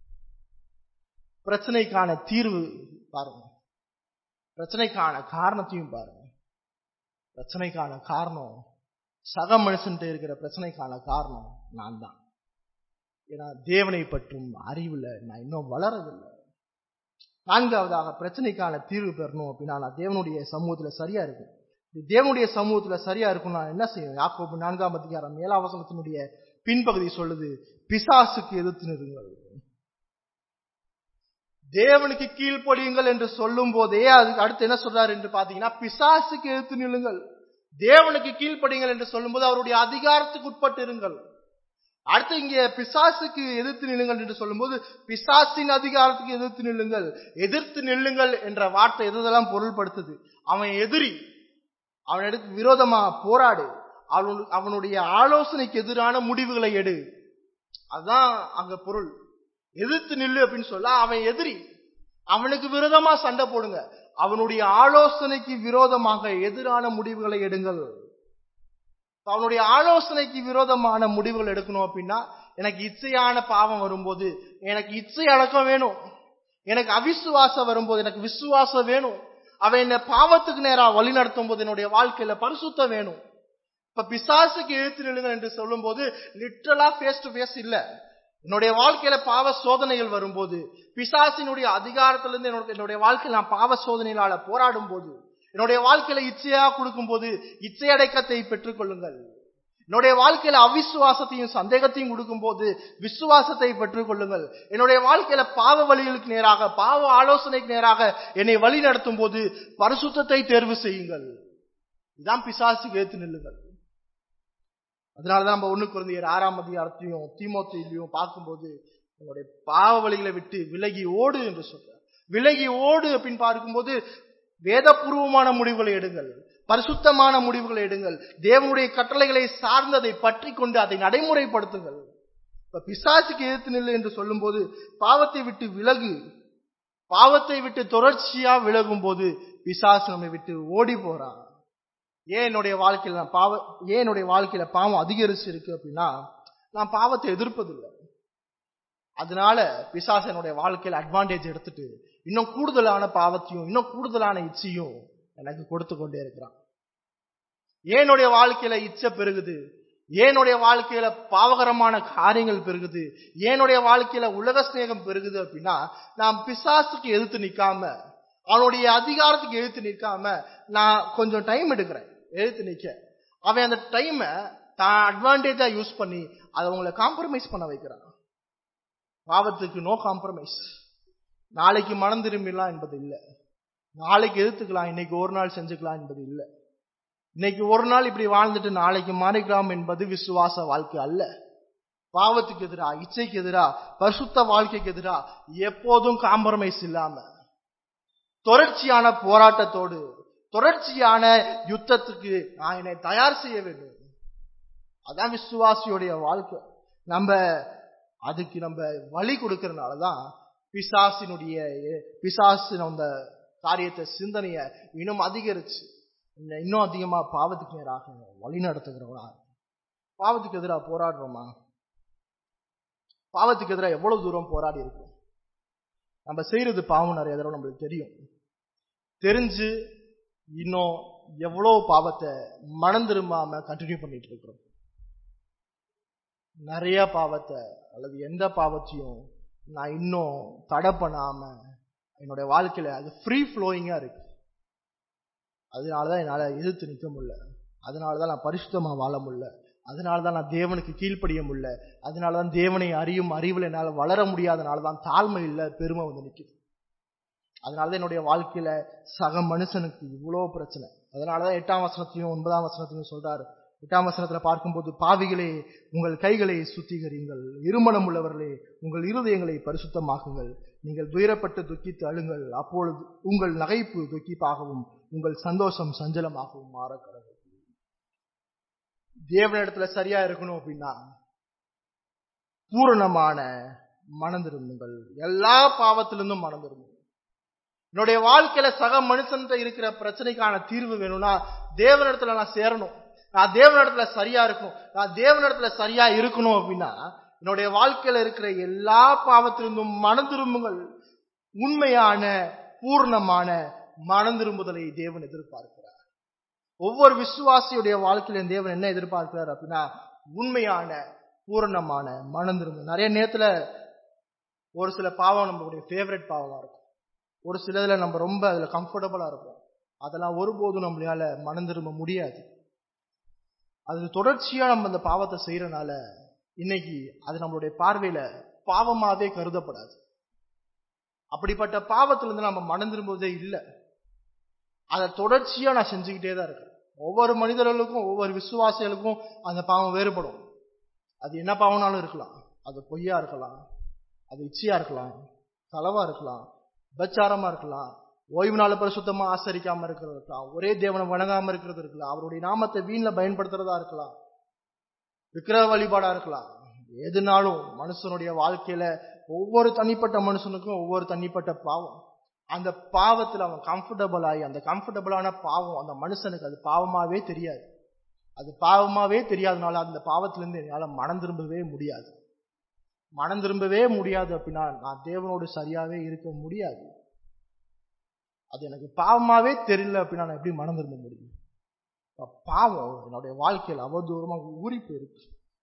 பிரச்சனைக்கான தீர்வு பாருங்க பிரச்சனைக்கான காரணத்தையும் பாருங்க பிரச்சனைக்கான காரணம் சக மனுஷன்ட்டு இருக்கிற பிரச்சனைக்கான காரணம் நான் தான் ஏன்னா தேவனை பற்றும் அறிவுல நான் இன்னும் வளரவில்லை நான்காவதாக பிரச்சனைக்கான தீர்வு பெறணும் அப்படின்னா நான் தேவனுடைய சமூகத்துல சரியா இருக்கும் தேவனுடைய சமூகத்துல சரியா இருக்கும் நான் என்ன செய்யும் யாக்கோபு நான்காம் அதிகாரம் ஏழாம் வசனத்தினுடைய பின்பகுதி சொல்லுது பிசாசுக்கு எதிர்த்து நிறுங்கள் தேவனுக்கு கீழ்ப்படியுங்கள் என்று சொல்லும் போதே அதுக்கு அடுத்து என்ன சொல்றாரு என்று பாத்தீங்கன்னா பிசாசுக்கு எதிர்த்து நில்லுங்கள் தேவனுக்கு கீழ்ப்படியுங்கள் என்று சொல்லும்போது அவருடைய அதிகாரத்துக்கு உட்பட்டு இருங்கள் அடுத்து இங்கே பிசாசுக்கு எதிர்த்து நில்லுங்கள் என்று சொல்லும்போது பிசாசின் அதிகாரத்துக்கு எதிர்த்து நில்லுங்கள் எதிர்த்து நில்லுங்கள் என்ற வார்த்தை எதெல்லாம் பொருள்படுத்துது அவன் எதிரி அவனுக்கு விரோதமா போராடு அவனுடைய ஆலோசனைக்கு எதிரான முடிவுகளை எடு அதுதான் அங்க பொருள் எதிர்த்து நில்லு அப்படின்னு சொல்ல அவன் எதிரி அவனுக்கு விரோதமா சண்டை போடுங்க அவனுடைய ஆலோசனைக்கு விரோதமாக எதிரான முடிவுகளை எடுங்கள் அவனுடைய ஆலோசனைக்கு விரோதமான முடிவுகள் எடுக்கணும் அப்படின்னா எனக்கு இச்சையான பாவம் வரும்போது எனக்கு இச்சை அடக்கம் வேணும் எனக்கு அவிசுவாசம் வரும்போது எனக்கு விசுவாசம் வேணும் அவன் என்ன பாவத்துக்கு நேரா வழி நடத்தும் போது என்னுடைய வாழ்க்கையில பரிசுத்தம் வேணும் இப்ப பிசாசுக்கு எழுத்து நிலுங்கள் என்று சொல்லும் போது லிட்ரலா ஃபேஸ் டு ஃபேஸ் இல்ல என்னுடைய வாழ்க்கையில பாவ சோதனைகள் வரும்போது பிசாசினுடைய அதிகாரத்திலிருந்து என்னுடைய வாழ்க்கையில் நான் பாவ சோதனைகளால போராடும் போது என்னுடைய வாழ்க்கையில இச்சையா கொடுக்கும் போது இச்சை அடைக்கத்தை பெற்றுக் கொள்ளுங்கள் என்னுடைய வாழ்க்கையில அவிசுவாசத்தையும் சந்தேகத்தையும் கொடுக்கும் போது விசுவாசத்தை பெற்றுக் கொள்ளுங்கள் என்னுடைய வாழ்க்கையில பாவ வழிகளுக்கு நேராக பாவ ஆலோசனைக்கு நேராக என்னை வழி நடத்தும் போது பரிசுத்தத்தை தேர்வு செய்யுங்கள் இதுதான் பிசாசுக்கு ஏத்து நில்லுங்கள் அதனாலதான் நம்ம ஒண்ணு குழந்தையர் ஆறாம் அதிகாரத்தையும் தீமோத்தையிலையும் பார்க்கும்போது நம்முடைய பாவ வழிகளை விட்டு விலகி ஓடு என்று சொல்றார் விலகி ஓடு அப்படின்னு பார்க்கும்போது வேதபூர்வமான முடிவுகளை எடுங்கள் பரிசுத்தமான முடிவுகளை எடுங்கள் தேவனுடைய கட்டளைகளை சார்ந்து அதை பற்றி கொண்டு அதை நடைமுறைப்படுத்துங்கள் இப்ப பிசாசுக்கு எதிர்த்து நில்லு என்று சொல்லும்போது பாவத்தை விட்டு விலகு பாவத்தை விட்டு தொடர்ச்சியா விலகும் போது பிசாசு நம்மை விட்டு ஓடி போறான் ஏன் என்னுடைய வாழ்க்கையில நான் பாவ ஏன் என்னுடைய வாழ்க்கையில பாவம் அதிகரிச்சு இருக்கு அப்படின்னா நான் பாவத்தை எதிர்ப்பதில்லை அதனால பிசாசு என்னுடைய வாழ்க்கையில அட்வான்டேஜ் எடுத்துட்டு இன்னும் கூடுதலான பாவத்தையும் இன்னும் கூடுதலான இச்சையும் எனக்கு கொடுத்து கொண்டே இருக்கிறான் ஏனுடைய வாழ்க்கையில இச்சை பெருகுது ஏனுடைய வாழ்க்கையில பாவகரமான காரியங்கள் பெருகுது ஏனுடைய வாழ்க்கையில உலக சிநேகம் பெருகுது அப்படின்னா நான் பிசாசுக்கு எதிர்த்து நிக்காம அவனுடைய அதிகாரத்துக்கு எதிர்த்து நிற்காம நான் கொஞ்சம் டைம் எடுக்கிறேன் எதிர்த்து நிக்க அவன் அந்த டைமை தான் அட்வான்டேஜா யூஸ் பண்ணி அதை உங்களை காம்ப்ரமைஸ் பண்ண வைக்கிறான் பாவத்துக்கு நோ காம்ப்ரமைஸ் நாளைக்கு மனம் திரும்பிடலாம் என்பது இல்லை நாளைக்கு எதிர்த்துக்கலாம் இன்னைக்கு ஒரு நாள் செஞ்சுக்கலாம் என்பது இல்லை இன்னைக்கு ஒரு நாள் இப்படி வாழ்ந்துட்டு நாளைக்கு மாறிக்கலாம் என்பது விசுவாச வாழ்க்கை அல்ல பாவத்துக்கு எதிரா இச்சைக்கு எதிரா பரிசுத்த வாழ்க்கைக்கு எதிரா எப்போதும் காம்ப்ரமைஸ் இல்லாம தொடர்ச்சியான போராட்டத்தோடு தொடர்ச்சியான யுத்தத்துக்கு நான் என்னை தயார் செய்ய வேண்டும் அதான் விசுவாசியுடைய வாழ்க்கை நம்ம அதுக்கு நம்ம வழி கொடுக்கறதுனாலதான் பிசாசினுடைய பிசாசு அந்த காரியத்தை சிந்தனைய இன்னும் அதிகரிச்சு இன்னும் அதிகமா பாவத்துக்கு நேராக வழி நடத்துகிறவனா பாவத்துக்கு எதிராக போராடுறோமா பாவத்துக்கு எதிராக எவ்வளவு தூரம் போராடி இருக்கும் நம்ம செய்யறது பாவம் நிறைய தடவை நம்மளுக்கு தெரியும் தெரிஞ்சு இன்னும் எவ்வளவு பாவத்தை மனம் திரும்பாம கண்டினியூ பண்ணிட்டு இருக்கிறோம் நிறைய பாவத்தை அல்லது எந்த பாவத்தையும் நான் இன்னும் தடை பண்ணாம என்னுடைய வாழ்க்கையில அது ஃப்ரீ ஃப்ளோயிங்கா இருக்கு அதனாலதான் என்னால எதிர்த்து நிற்க முடியல அதனாலதான் நான் பரிசுத்தமா வாழ முடியல அதனாலதான் நான் தேவனுக்கு கீழ்ப்படிய முடியல அதனாலதான் தேவனை அறியும் அறிவில் என்னால் வளர முடியாதனாலதான் தாழ்மை இல்ல பெருமை வந்து நிக்குது அதனாலதான் என்னுடைய வாழ்க்கையில சக மனுஷனுக்கு இவ்வளவு பிரச்சனை அதனாலதான் எட்டாம் வசனத்தையும் ஒன்பதாம் வசனத்தையும் சொல்றாரு எட்டாம் வசனத்துல பார்க்கும்போது பாவிகளே உங்கள் கைகளை சுத்திகரிங்கள் இருமணம் உள்ளவர்களே உங்கள் இருதயங்களை பரிசுத்தமாக்குங்கள் நீங்கள் துயரப்பட்டு துக்கித்து அழுங்கள் அப்பொழுது உங்கள் நகைப்பு துக்கிப்பாகவும் உங்கள் சந்தோஷம் சஞ்சலமாகவும் மாற கடவுள் தேவனிடத்துல சரியா இருக்கணும் அப்படின்னா பூரணமான மனம் திரும்புங்கள் எல்லா பாவத்திலிருந்தும் மனம் திரும்புங்கள் என்னுடைய வாழ்க்கையில சக மனுஷன்ட்ட இருக்கிற பிரச்சனைக்கான தீர்வு வேணும்னா தேவனிடத்துல நான் சேரணும் நான் தேவனிடத்துல சரியா இருக்கணும் நான் தேவனிடத்துல சரியா இருக்கணும் அப்படின்னா என்னுடைய வாழ்க்கையில இருக்கிற எல்லா பாவத்திலிருந்தும் மனம் திரும்புங்கள் உண்மையான பூர்ணமான மனம் திரும்புதலை தேவன் எதிர்பார்க்கிறார் ஒவ்வொரு விசுவாசியுடைய வாழ்க்கையில தேவன் என்ன எதிர்பார்க்கிறார் அப்படின்னா உண்மையான பூரணமான மனம் திரும்பும் நிறைய நேரத்துல ஒரு சில பாவம் நம்மளுடைய ஃபேவரட் பாவமா இருக்கும் ஒரு சிலதுல நம்ம ரொம்ப அதுல கம்ஃபர்டபுளா இருக்கும் அதெல்லாம் ஒருபோதும் நம்மளால மனம் திரும்ப முடியாது அது தொடர்ச்சியா நம்ம அந்த பாவத்தை செய்யறனால இன்னைக்கு அது நம்மளுடைய பார்வையில பாவமாவே கருதப்படாது அப்படிப்பட்ட பாவத்துல இருந்து நம்ம மனம் திரும்புவதே இல்லை அதை தொடர்ச்சியா நான் செஞ்சுக்கிட்டே தான் இருக்கேன் ஒவ்வொரு மனிதர்களுக்கும் ஒவ்வொரு விசுவாசிகளுக்கும் அந்த பாவம் வேறுபடும் அது என்ன பாவம்னாலும் இருக்கலாம் அது பொய்யா இருக்கலாம் அது இச்சையா இருக்கலாம் களவா இருக்கலாம் விபச்சாரமா இருக்கலாம் ஓய்வு நாள் பரிசுத்தமா ஆசரிக்காம இருக்கிறது இருக்கலாம் ஒரே தேவனை வணங்காம இருக்கிறது இருக்கலாம் அவருடைய நாமத்தை வீண்ல பயன்படுத்துறதா இருக்கலாம் விக்கிர வழிபாடா இருக்கலாம் எதுனாலும் மனுஷனுடைய வாழ்க்கையில ஒவ்வொரு தனிப்பட்ட மனுஷனுக்கும் ஒவ்வொரு தனிப்பட்ட பாவம் அந்த பாவத்துல அவன் கம்ஃபர்டபுள் ஆகி அந்த கம்ஃபர்டபுளான பாவம் அந்த மனுஷனுக்கு அது பாவமாவே தெரியாது அது பாவமாவே தெரியாதனால அந்த பாவத்திலிருந்து என்னால மனம் திரும்பவே முடியாது மனம் திரும்பவே முடியாது அப்படின்னா நான் தேவனோடு சரியாவே இருக்க முடியாது அது எனக்கு பாவமாவே தெரியல அப்படின்னா நான் எப்படி மனம் திரும்ப முடியும் பாவம் என்னுடைய வாழ்க்கையில் அவதூறமா ஊறி போயிருக்கு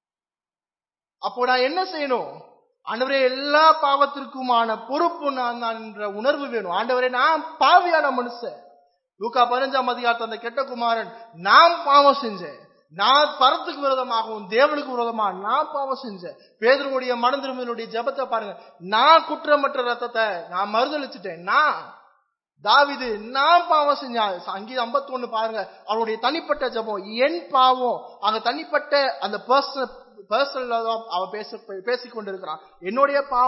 அப்போ நான் என்ன செய்யணும் ஆண்டவரே எல்லா பாவத்திற்குமான பொறுப்பு நான் தான் என்ற உணர்வு வேணும் ஆண்டவரே நான் பாவியான மனுஷன் லூக்கா பதினஞ்சாம் அதிகாரத்தை அந்த கெட்ட குமாரன் நான் பாவம் செஞ்சேன் நான் பரத்துக்கு விரோதமாகவும் தேவனுக்கு விரோதமா நான் பாவம் செஞ்சேன் பேதருடைய மனம் திரும்பினுடைய ஜபத்தை பாருங்க நான் குற்றமற்ற ரத்தத்தை நான் மறுதளிச்சுட்டேன் நான் தாவிது நான் பாவம் செஞ்சேன் அங்கீத ஐம்பத்தி ஒண்ணு பாருங்க அவனுடைய தனிப்பட்ட ஜபம் என் பாவம் அங்க தனிப்பட்ட அந்த பர்சனல் பர்சனல் அவ பேச பேசிக் கொண்டிருக்கிறான் என்னுடைய பாவம்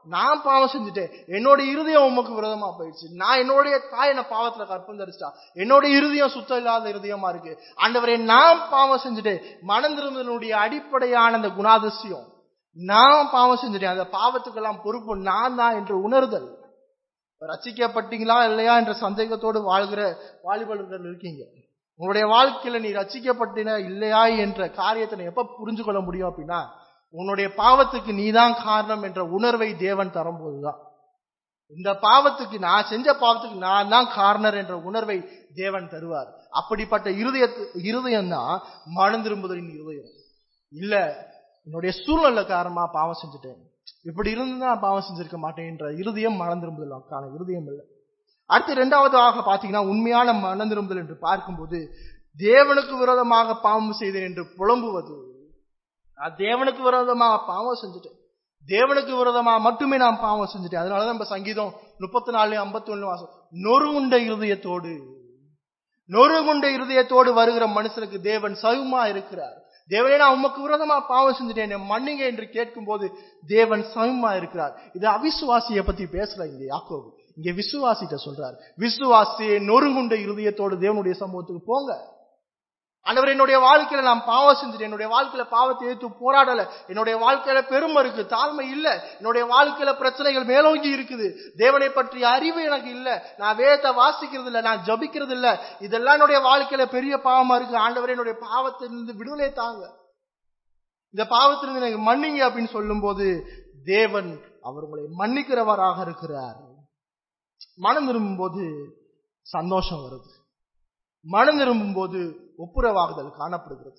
நான் பாவம் செஞ்சுட்டேன் என்னோட இருதயம் உமக்கு விரோதமா போயிடுச்சு நான் என்னுடைய தாய் என்ன பாவத்துல கற்பம் தரிச்சிட்டா என்னோட இருதயம் சுத்தம் இல்லாத இருதயமா இருக்கு ஆண்டவரே நான் பாவம் செஞ்சுட்டேன் மனம் திரும்புதலுடைய அடிப்படையான அந்த குணாதிசயம் நான் பாவம் செஞ்சுட்டேன் அந்த பாவத்துக்கெல்லாம் பொறுப்பு நான் தான் என்று உணர்தல் ரச்சிக்கப்பட்டீங்களா இல்லையா என்ற சந்தேகத்தோடு வாழ்கிற வாலிபர்கள் இருக்கீங்க உங்களுடைய வாழ்க்கையில நீ ரச்சிக்கப்பட்டின இல்லையா என்ற காரியத்தை நீ எப்ப புரிஞ்சு கொள்ள முடியும் அப்படின்னா உன்னுடைய பாவத்துக்கு நீதான் காரணம் என்ற உணர்வை தேவன் தரும்போதுதான் இந்த பாவத்துக்கு நான் செஞ்ச பாவத்துக்கு நான் தான் காரணர் என்ற உணர்வை தேவன் தருவார் அப்படிப்பட்ட இருதய இருதயம் தான் மனம் திரும்புதலின் இருதயம் இல்ல என்னுடைய சூழ்நிலை காரணமா பாவம் செஞ்சுட்டேன் இப்படி இருந்து நான் பாவம் செஞ்சிருக்க மாட்டேன் என்ற இருதயம் மனம் திரும்புதலுக்கான இருதயம் இல்லை அடுத்து இரண்டாவதாக பாத்தீங்கன்னா உண்மையான மனம் திரும்புதல் என்று பார்க்கும்போது தேவனுக்கு விரோதமாக பாவம் செய்தேன் என்று புலம்புவது நான் தேவனுக்கு விரோதமாக பாவம் செஞ்சுட்டேன் தேவனுக்கு விரோதமா மட்டுமே நான் பாவம் செஞ்சுட்டேன் அதனாலதான் நம்ம சங்கீதம் முப்பத்தி நாலு ஐம்பத்தி ஒண்ணு வாசம் நொறுகுண்ட இருதயத்தோடு நொறுகுண்ட இருதயத்தோடு வருகிற மனுஷனுக்கு தேவன் சவுமா இருக்கிறார் தேவனே நான் உமக்கு விரோதமா பாவம் செஞ்சுட்டேன் மன்னிங்க என்று கேட்கும் போது தேவன் சமமா இருக்கிறார் இது அவிசுவாசிய பத்தி பேசல இங்க யாக்கோபு இங்க விசுவாசிட்ட சொல்றார் விசுவாசியை நொறுகுண்ட இருதயத்தோடு தேவனுடைய சமூகத்துக்கு போங்க ஆண்டவர் என்னுடைய வாழ்க்கையில நான் பாவம் செஞ்சுட்டேன் என்னுடைய வாழ்க்கையில பாவத்தை ஏற்று போராடல என்னுடைய வாழ்க்கையில பெருமை இருக்கு தாழ்மை இல்ல என்னுடைய வாழ்க்கையில பிரச்சனைகள் மேலோங்கி இருக்குது தேவனை பற்றிய அறிவு எனக்கு இல்ல நான் வேதத்தை வாசிக்கிறது இல்ல நான் ஜபிக்கிறது இல்ல இதெல்லாம் என்னுடைய வாழ்க்கையில பெரிய பாவமா இருக்கு ஆண்டவர் என்னுடைய பாவத்திலிருந்து விடுதலை தாங்க இந்த பாவத்திலிருந்து எனக்கு மன்னிங்க அப்படின்னு சொல்லும் போது தேவன் அவர் உங்களை மன்னிக்கிறவராக இருக்கிறார் மனம் விரும்பும் போது சந்தோஷம் வருது மனம் விரும்பும் போது ஒப்புரவாகுதல் காணப்படுகிறது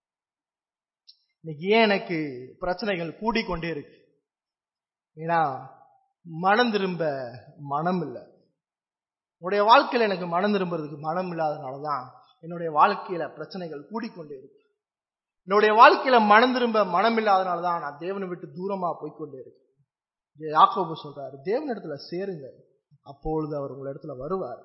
இன்னைக்கு ஏன் எனக்கு பிரச்சனைகள் கூடிக்கொண்டே இருக்கு ஏன்னா மனம் திரும்ப மனம் இல்லை என்னுடைய வாழ்க்கையில எனக்கு மனம் திரும்புறதுக்கு மனம் இல்லாதனாலதான் என்னுடைய வாழ்க்கையில பிரச்சனைகள் கூடிக்கொண்டே இருக்கு என்னுடைய வாழ்க்கையில மனம் திரும்ப மனம் இல்லாதனாலதான் நான் தேவனை விட்டு தூரமா போய்கொண்டே இருக்கேன் யாக்கோபு சொல்றாரு தேவனிடத்துல சேருங்க அப்பொழுது அவர் உங்க இடத்துல வருவார்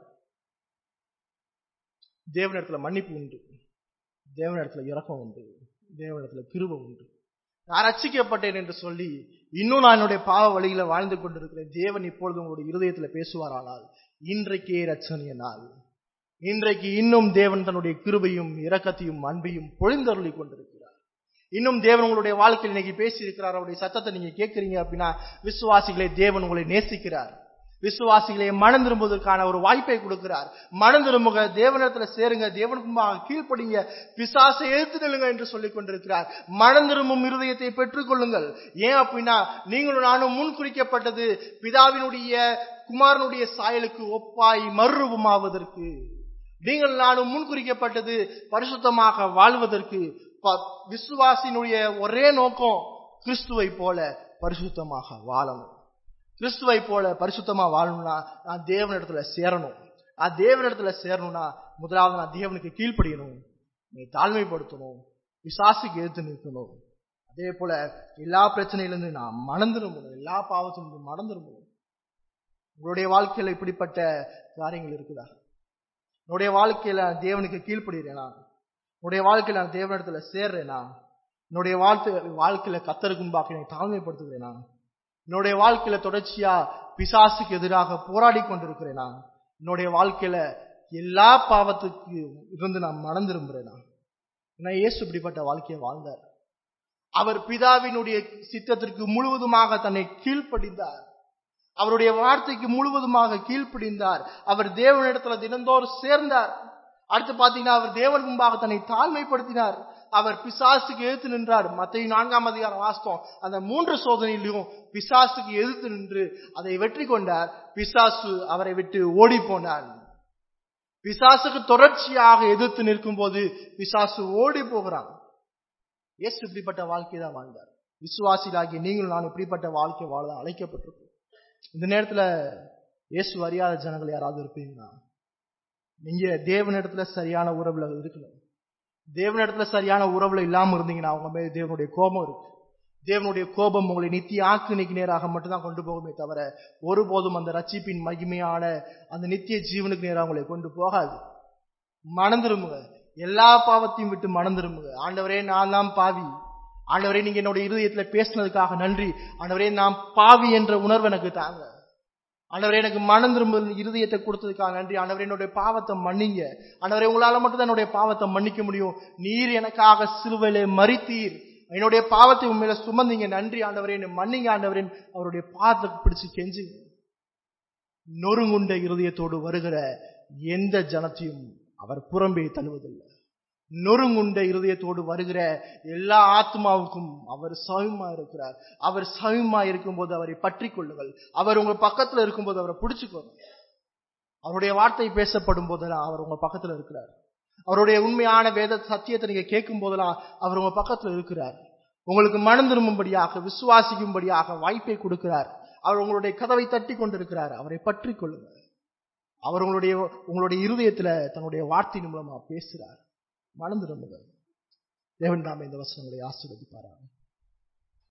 தேவனிடத்துல மன்னிப்பு உண்டு தேவனிடத்துல இறக்கம் உண்டு தேவனிடத்துல கிருப உண்டு நான் ரட்சிக்கப்பட்டேன் என்று சொல்லி இன்னும் நான் என்னுடைய பாவ வழியில வாழ்ந்து கொண்டிருக்கிறேன் தேவன் இப்பொழுது உங்களுடைய இருதயத்துல பேசுவாரானால் இன்றைக்கே ரட்சணிய நாள் இன்றைக்கு இன்னும் தேவன் தன்னுடைய கிருபையும் இரக்கத்தையும் அன்பையும் பொழிந்தருளி கொண்டிருக்கிறார் இன்னும் தேவன் உங்களுடைய வாழ்க்கையில் இன்னைக்கு பேசி இருக்கிறார் அவருடைய சத்தத்தை நீங்க கேட்கறீங்க அப்படின்னா விசுவாசிகளை தேவன் உங்களை நேசிக்கிறார் விசுவாசிகளை மனம் திரும்புவதற்கான ஒரு வாய்ப்பை கொடுக்கிறார் மனம் திரும்புக தேவனிடத்துல சேருங்க தேவனுக்கு கீழ்ப்படிங்க பிசாசை எழுத்து நில்லுங்க என்று சொல்லிக் கொண்டிருக்கிறார் மனம் திரும்பும் இருதயத்தை பெற்றுக் கொள்ளுங்கள் ஏன் அப்படின்னா நீங்களும் நானும் முன் குறிக்கப்பட்டது பிதாவினுடைய குமாரனுடைய சாயலுக்கு ஒப்பாய் மறுரூபமாவதற்கு நீங்கள் நானும் முன் குறிக்கப்பட்டது பரிசுத்தமாக வாழ்வதற்கு விசுவாசினுடைய ஒரே நோக்கம் கிறிஸ்துவை போல பரிசுத்தமாக வாழணும் கிறிஸ்துவை போல பரிசுத்தமா வாழணும்னா நான் தேவனிடத்துல சேரணும் நான் தேவனிடத்துல சேரணும்னா முதலாவது நான் தேவனுக்கு கீழ்ப்படியணும் நீ தாழ்மைப்படுத்தணும் விசாசிக்கு எடுத்து நிற்கணும் அதே போல எல்லா பிரச்சனையிலிருந்து நான் மனம் திரும்பணும் எல்லா பாவத்திலிருந்து மனம் திரும்பணும் உங்களுடைய வாழ்க்கையில இப்படிப்பட்ட காரியங்கள் இருக்குதா என்னுடைய வாழ்க்கையில தேவனுக்கு கீழ்ப்படுகிறேனா என்னுடைய வாழ்க்கையில நான் தேவனிடத்துல சேர்றேனா என்னுடைய வாழ்க்கை வாழ்க்கையில கத்தருக்கு முன்பாக என்னை தாழ்மைப்படுத்துகிறேனா என்னுடைய வாழ்க்கையில தொடர்ச்சியா பிசாசுக்கு எதிராக போராடி கொண்டிருக்கிறேனா என்னுடைய வாழ்க்கையில எல்லா பாவத்துக்கு இருந்து நான் மனம் திரும்புறேனா ஏன்னா இயேசு இப்படிப்பட்ட வாழ்க்கையை வாழ்ந்தார் அவர் பிதாவினுடைய சித்தத்திற்கு முழுவதுமாக தன்னை கீழ்ப்படிந்தார் அவருடைய வார்த்தைக்கு முழுவதுமாக கீழ்ப்படிந்தார் அவர் தேவனிடத்துல தினந்தோறும் சேர்ந்தார் அடுத்து பாத்தீங்கன்னா அவர் தேவன் முன்பாக தன்னை தாழ்மைப்படுத்தினார் அவர் பிசாசுக்கு எதிர்த்து நின்றார் மத்திய நான்காம் அதிகாரம் வாஸ்தவம் அந்த மூன்று சோதனையிலும் பிசாசுக்கு எதிர்த்து நின்று அதை வெற்றி கொண்டார் பிசாசு அவரை விட்டு ஓடி போனார் பிசாசுக்கு தொடர்ச்சியாக எதிர்த்து நிற்கும் போது பிசாசு ஓடி போகிறான் எஸ் இப்படிப்பட்ட வாழ்க்கை தான் வாழ்ந்தார் விசுவாசிகளாகி நீங்களும் நான் இப்படிப்பட்ட வாழ்க்கை வாழ அழைக்கப்பட்டிருக்கோம் இந்த நேரத்துல இயேசு அறியாத ஜனங்கள் யாராவது இருப்பீங்கன்னா நீங்க தேவனிடத்துல சரியான உறவுல இருக்கணும் தேவனிடத்துல சரியான உறவுல இல்லாம இருந்தீங்கன்னா அவங்க மேல தேவனுடைய கோபம் இருக்கு தேவனுடைய கோபம் உங்களை நித்திய ஆக்கினிக்கு நேராக மட்டும்தான் கொண்டு போகுமே தவிர ஒருபோதும் அந்த ரட்சிப்பின் மகிமையான அந்த நித்திய ஜீவனுக்கு நேராக உங்களை கொண்டு போகாது மணந்திருமுங்க எல்லா பாவத்தையும் விட்டு மணந்திருமுங்க ஆண்டவரே நான் தான் பாவி ஆண்டவரே நீங்க என்னுடைய இருதயத்துல பேசினதுக்காக நன்றி ஆண்டவரே நான் பாவி என்ற உணர்வு எனக்கு தாங்க ஆண்டவரே எனக்கு மனம் திரும்புதல் இருதயத்தை கொடுத்ததுக்காக நன்றி ஆண்டவரே என்னுடைய பாவத்தை மன்னிங்க ஆண்டவரே உங்களால மட்டும் தான் என்னுடைய பாவத்தை மன்னிக்க முடியும் நீர் எனக்காக சிலுவையிலே மறித்தீர் என்னுடைய பாவத்தை உண்மையில சுமந்தீங்க நன்றி ஆண்டவரே என்னை மன்னிங்க ஆண்டவரே அவருடைய பாதத்தை பிடிச்சு கெஞ்சுங்க நொறுங்குண்ட இருதயத்தோடு வருகிற எந்த ஜனத்தையும் அவர் புறம்பே தள்ளுவதில்லை நொறுங்குண்ட இருதயத்தோடு வருகிற எல்லா ஆத்மாவுக்கும் அவர் சௌமியமா இருக்கிறார் அவர் சௌமியமா இருக்கும்போது அவரை பற்றி கொள்ளுங்கள் அவர் உங்க பக்கத்துல இருக்கும்போது அவரை பிடிச்சுக்கோங்க அவருடைய வார்த்தை பேசப்படும் போதெல்லாம் அவர் உங்க பக்கத்துல இருக்கிறார் அவருடைய உண்மையான வேத சத்தியத்தை நீங்க கேட்கும் போதெல்லாம் அவர் உங்க பக்கத்துல இருக்கிறார் உங்களுக்கு மனம் திரும்பும்படியாக விசுவாசிக்கும்படியாக வாய்ப்பை கொடுக்கிறார் அவர் உங்களுடைய கதவை தட்டி கொண்டிருக்கிறார் அவரை பற்றி கொள்ளுங்கள் அவர் உங்களுடைய உங்களுடைய இருதயத்துல தன்னுடைய வார்த்தையின் மூலமா பேசுறார் மனம் திரும்புங்கள் தேவன் நாம இந்த வசனங்களை ஆசீர்வதிப்பாராங்க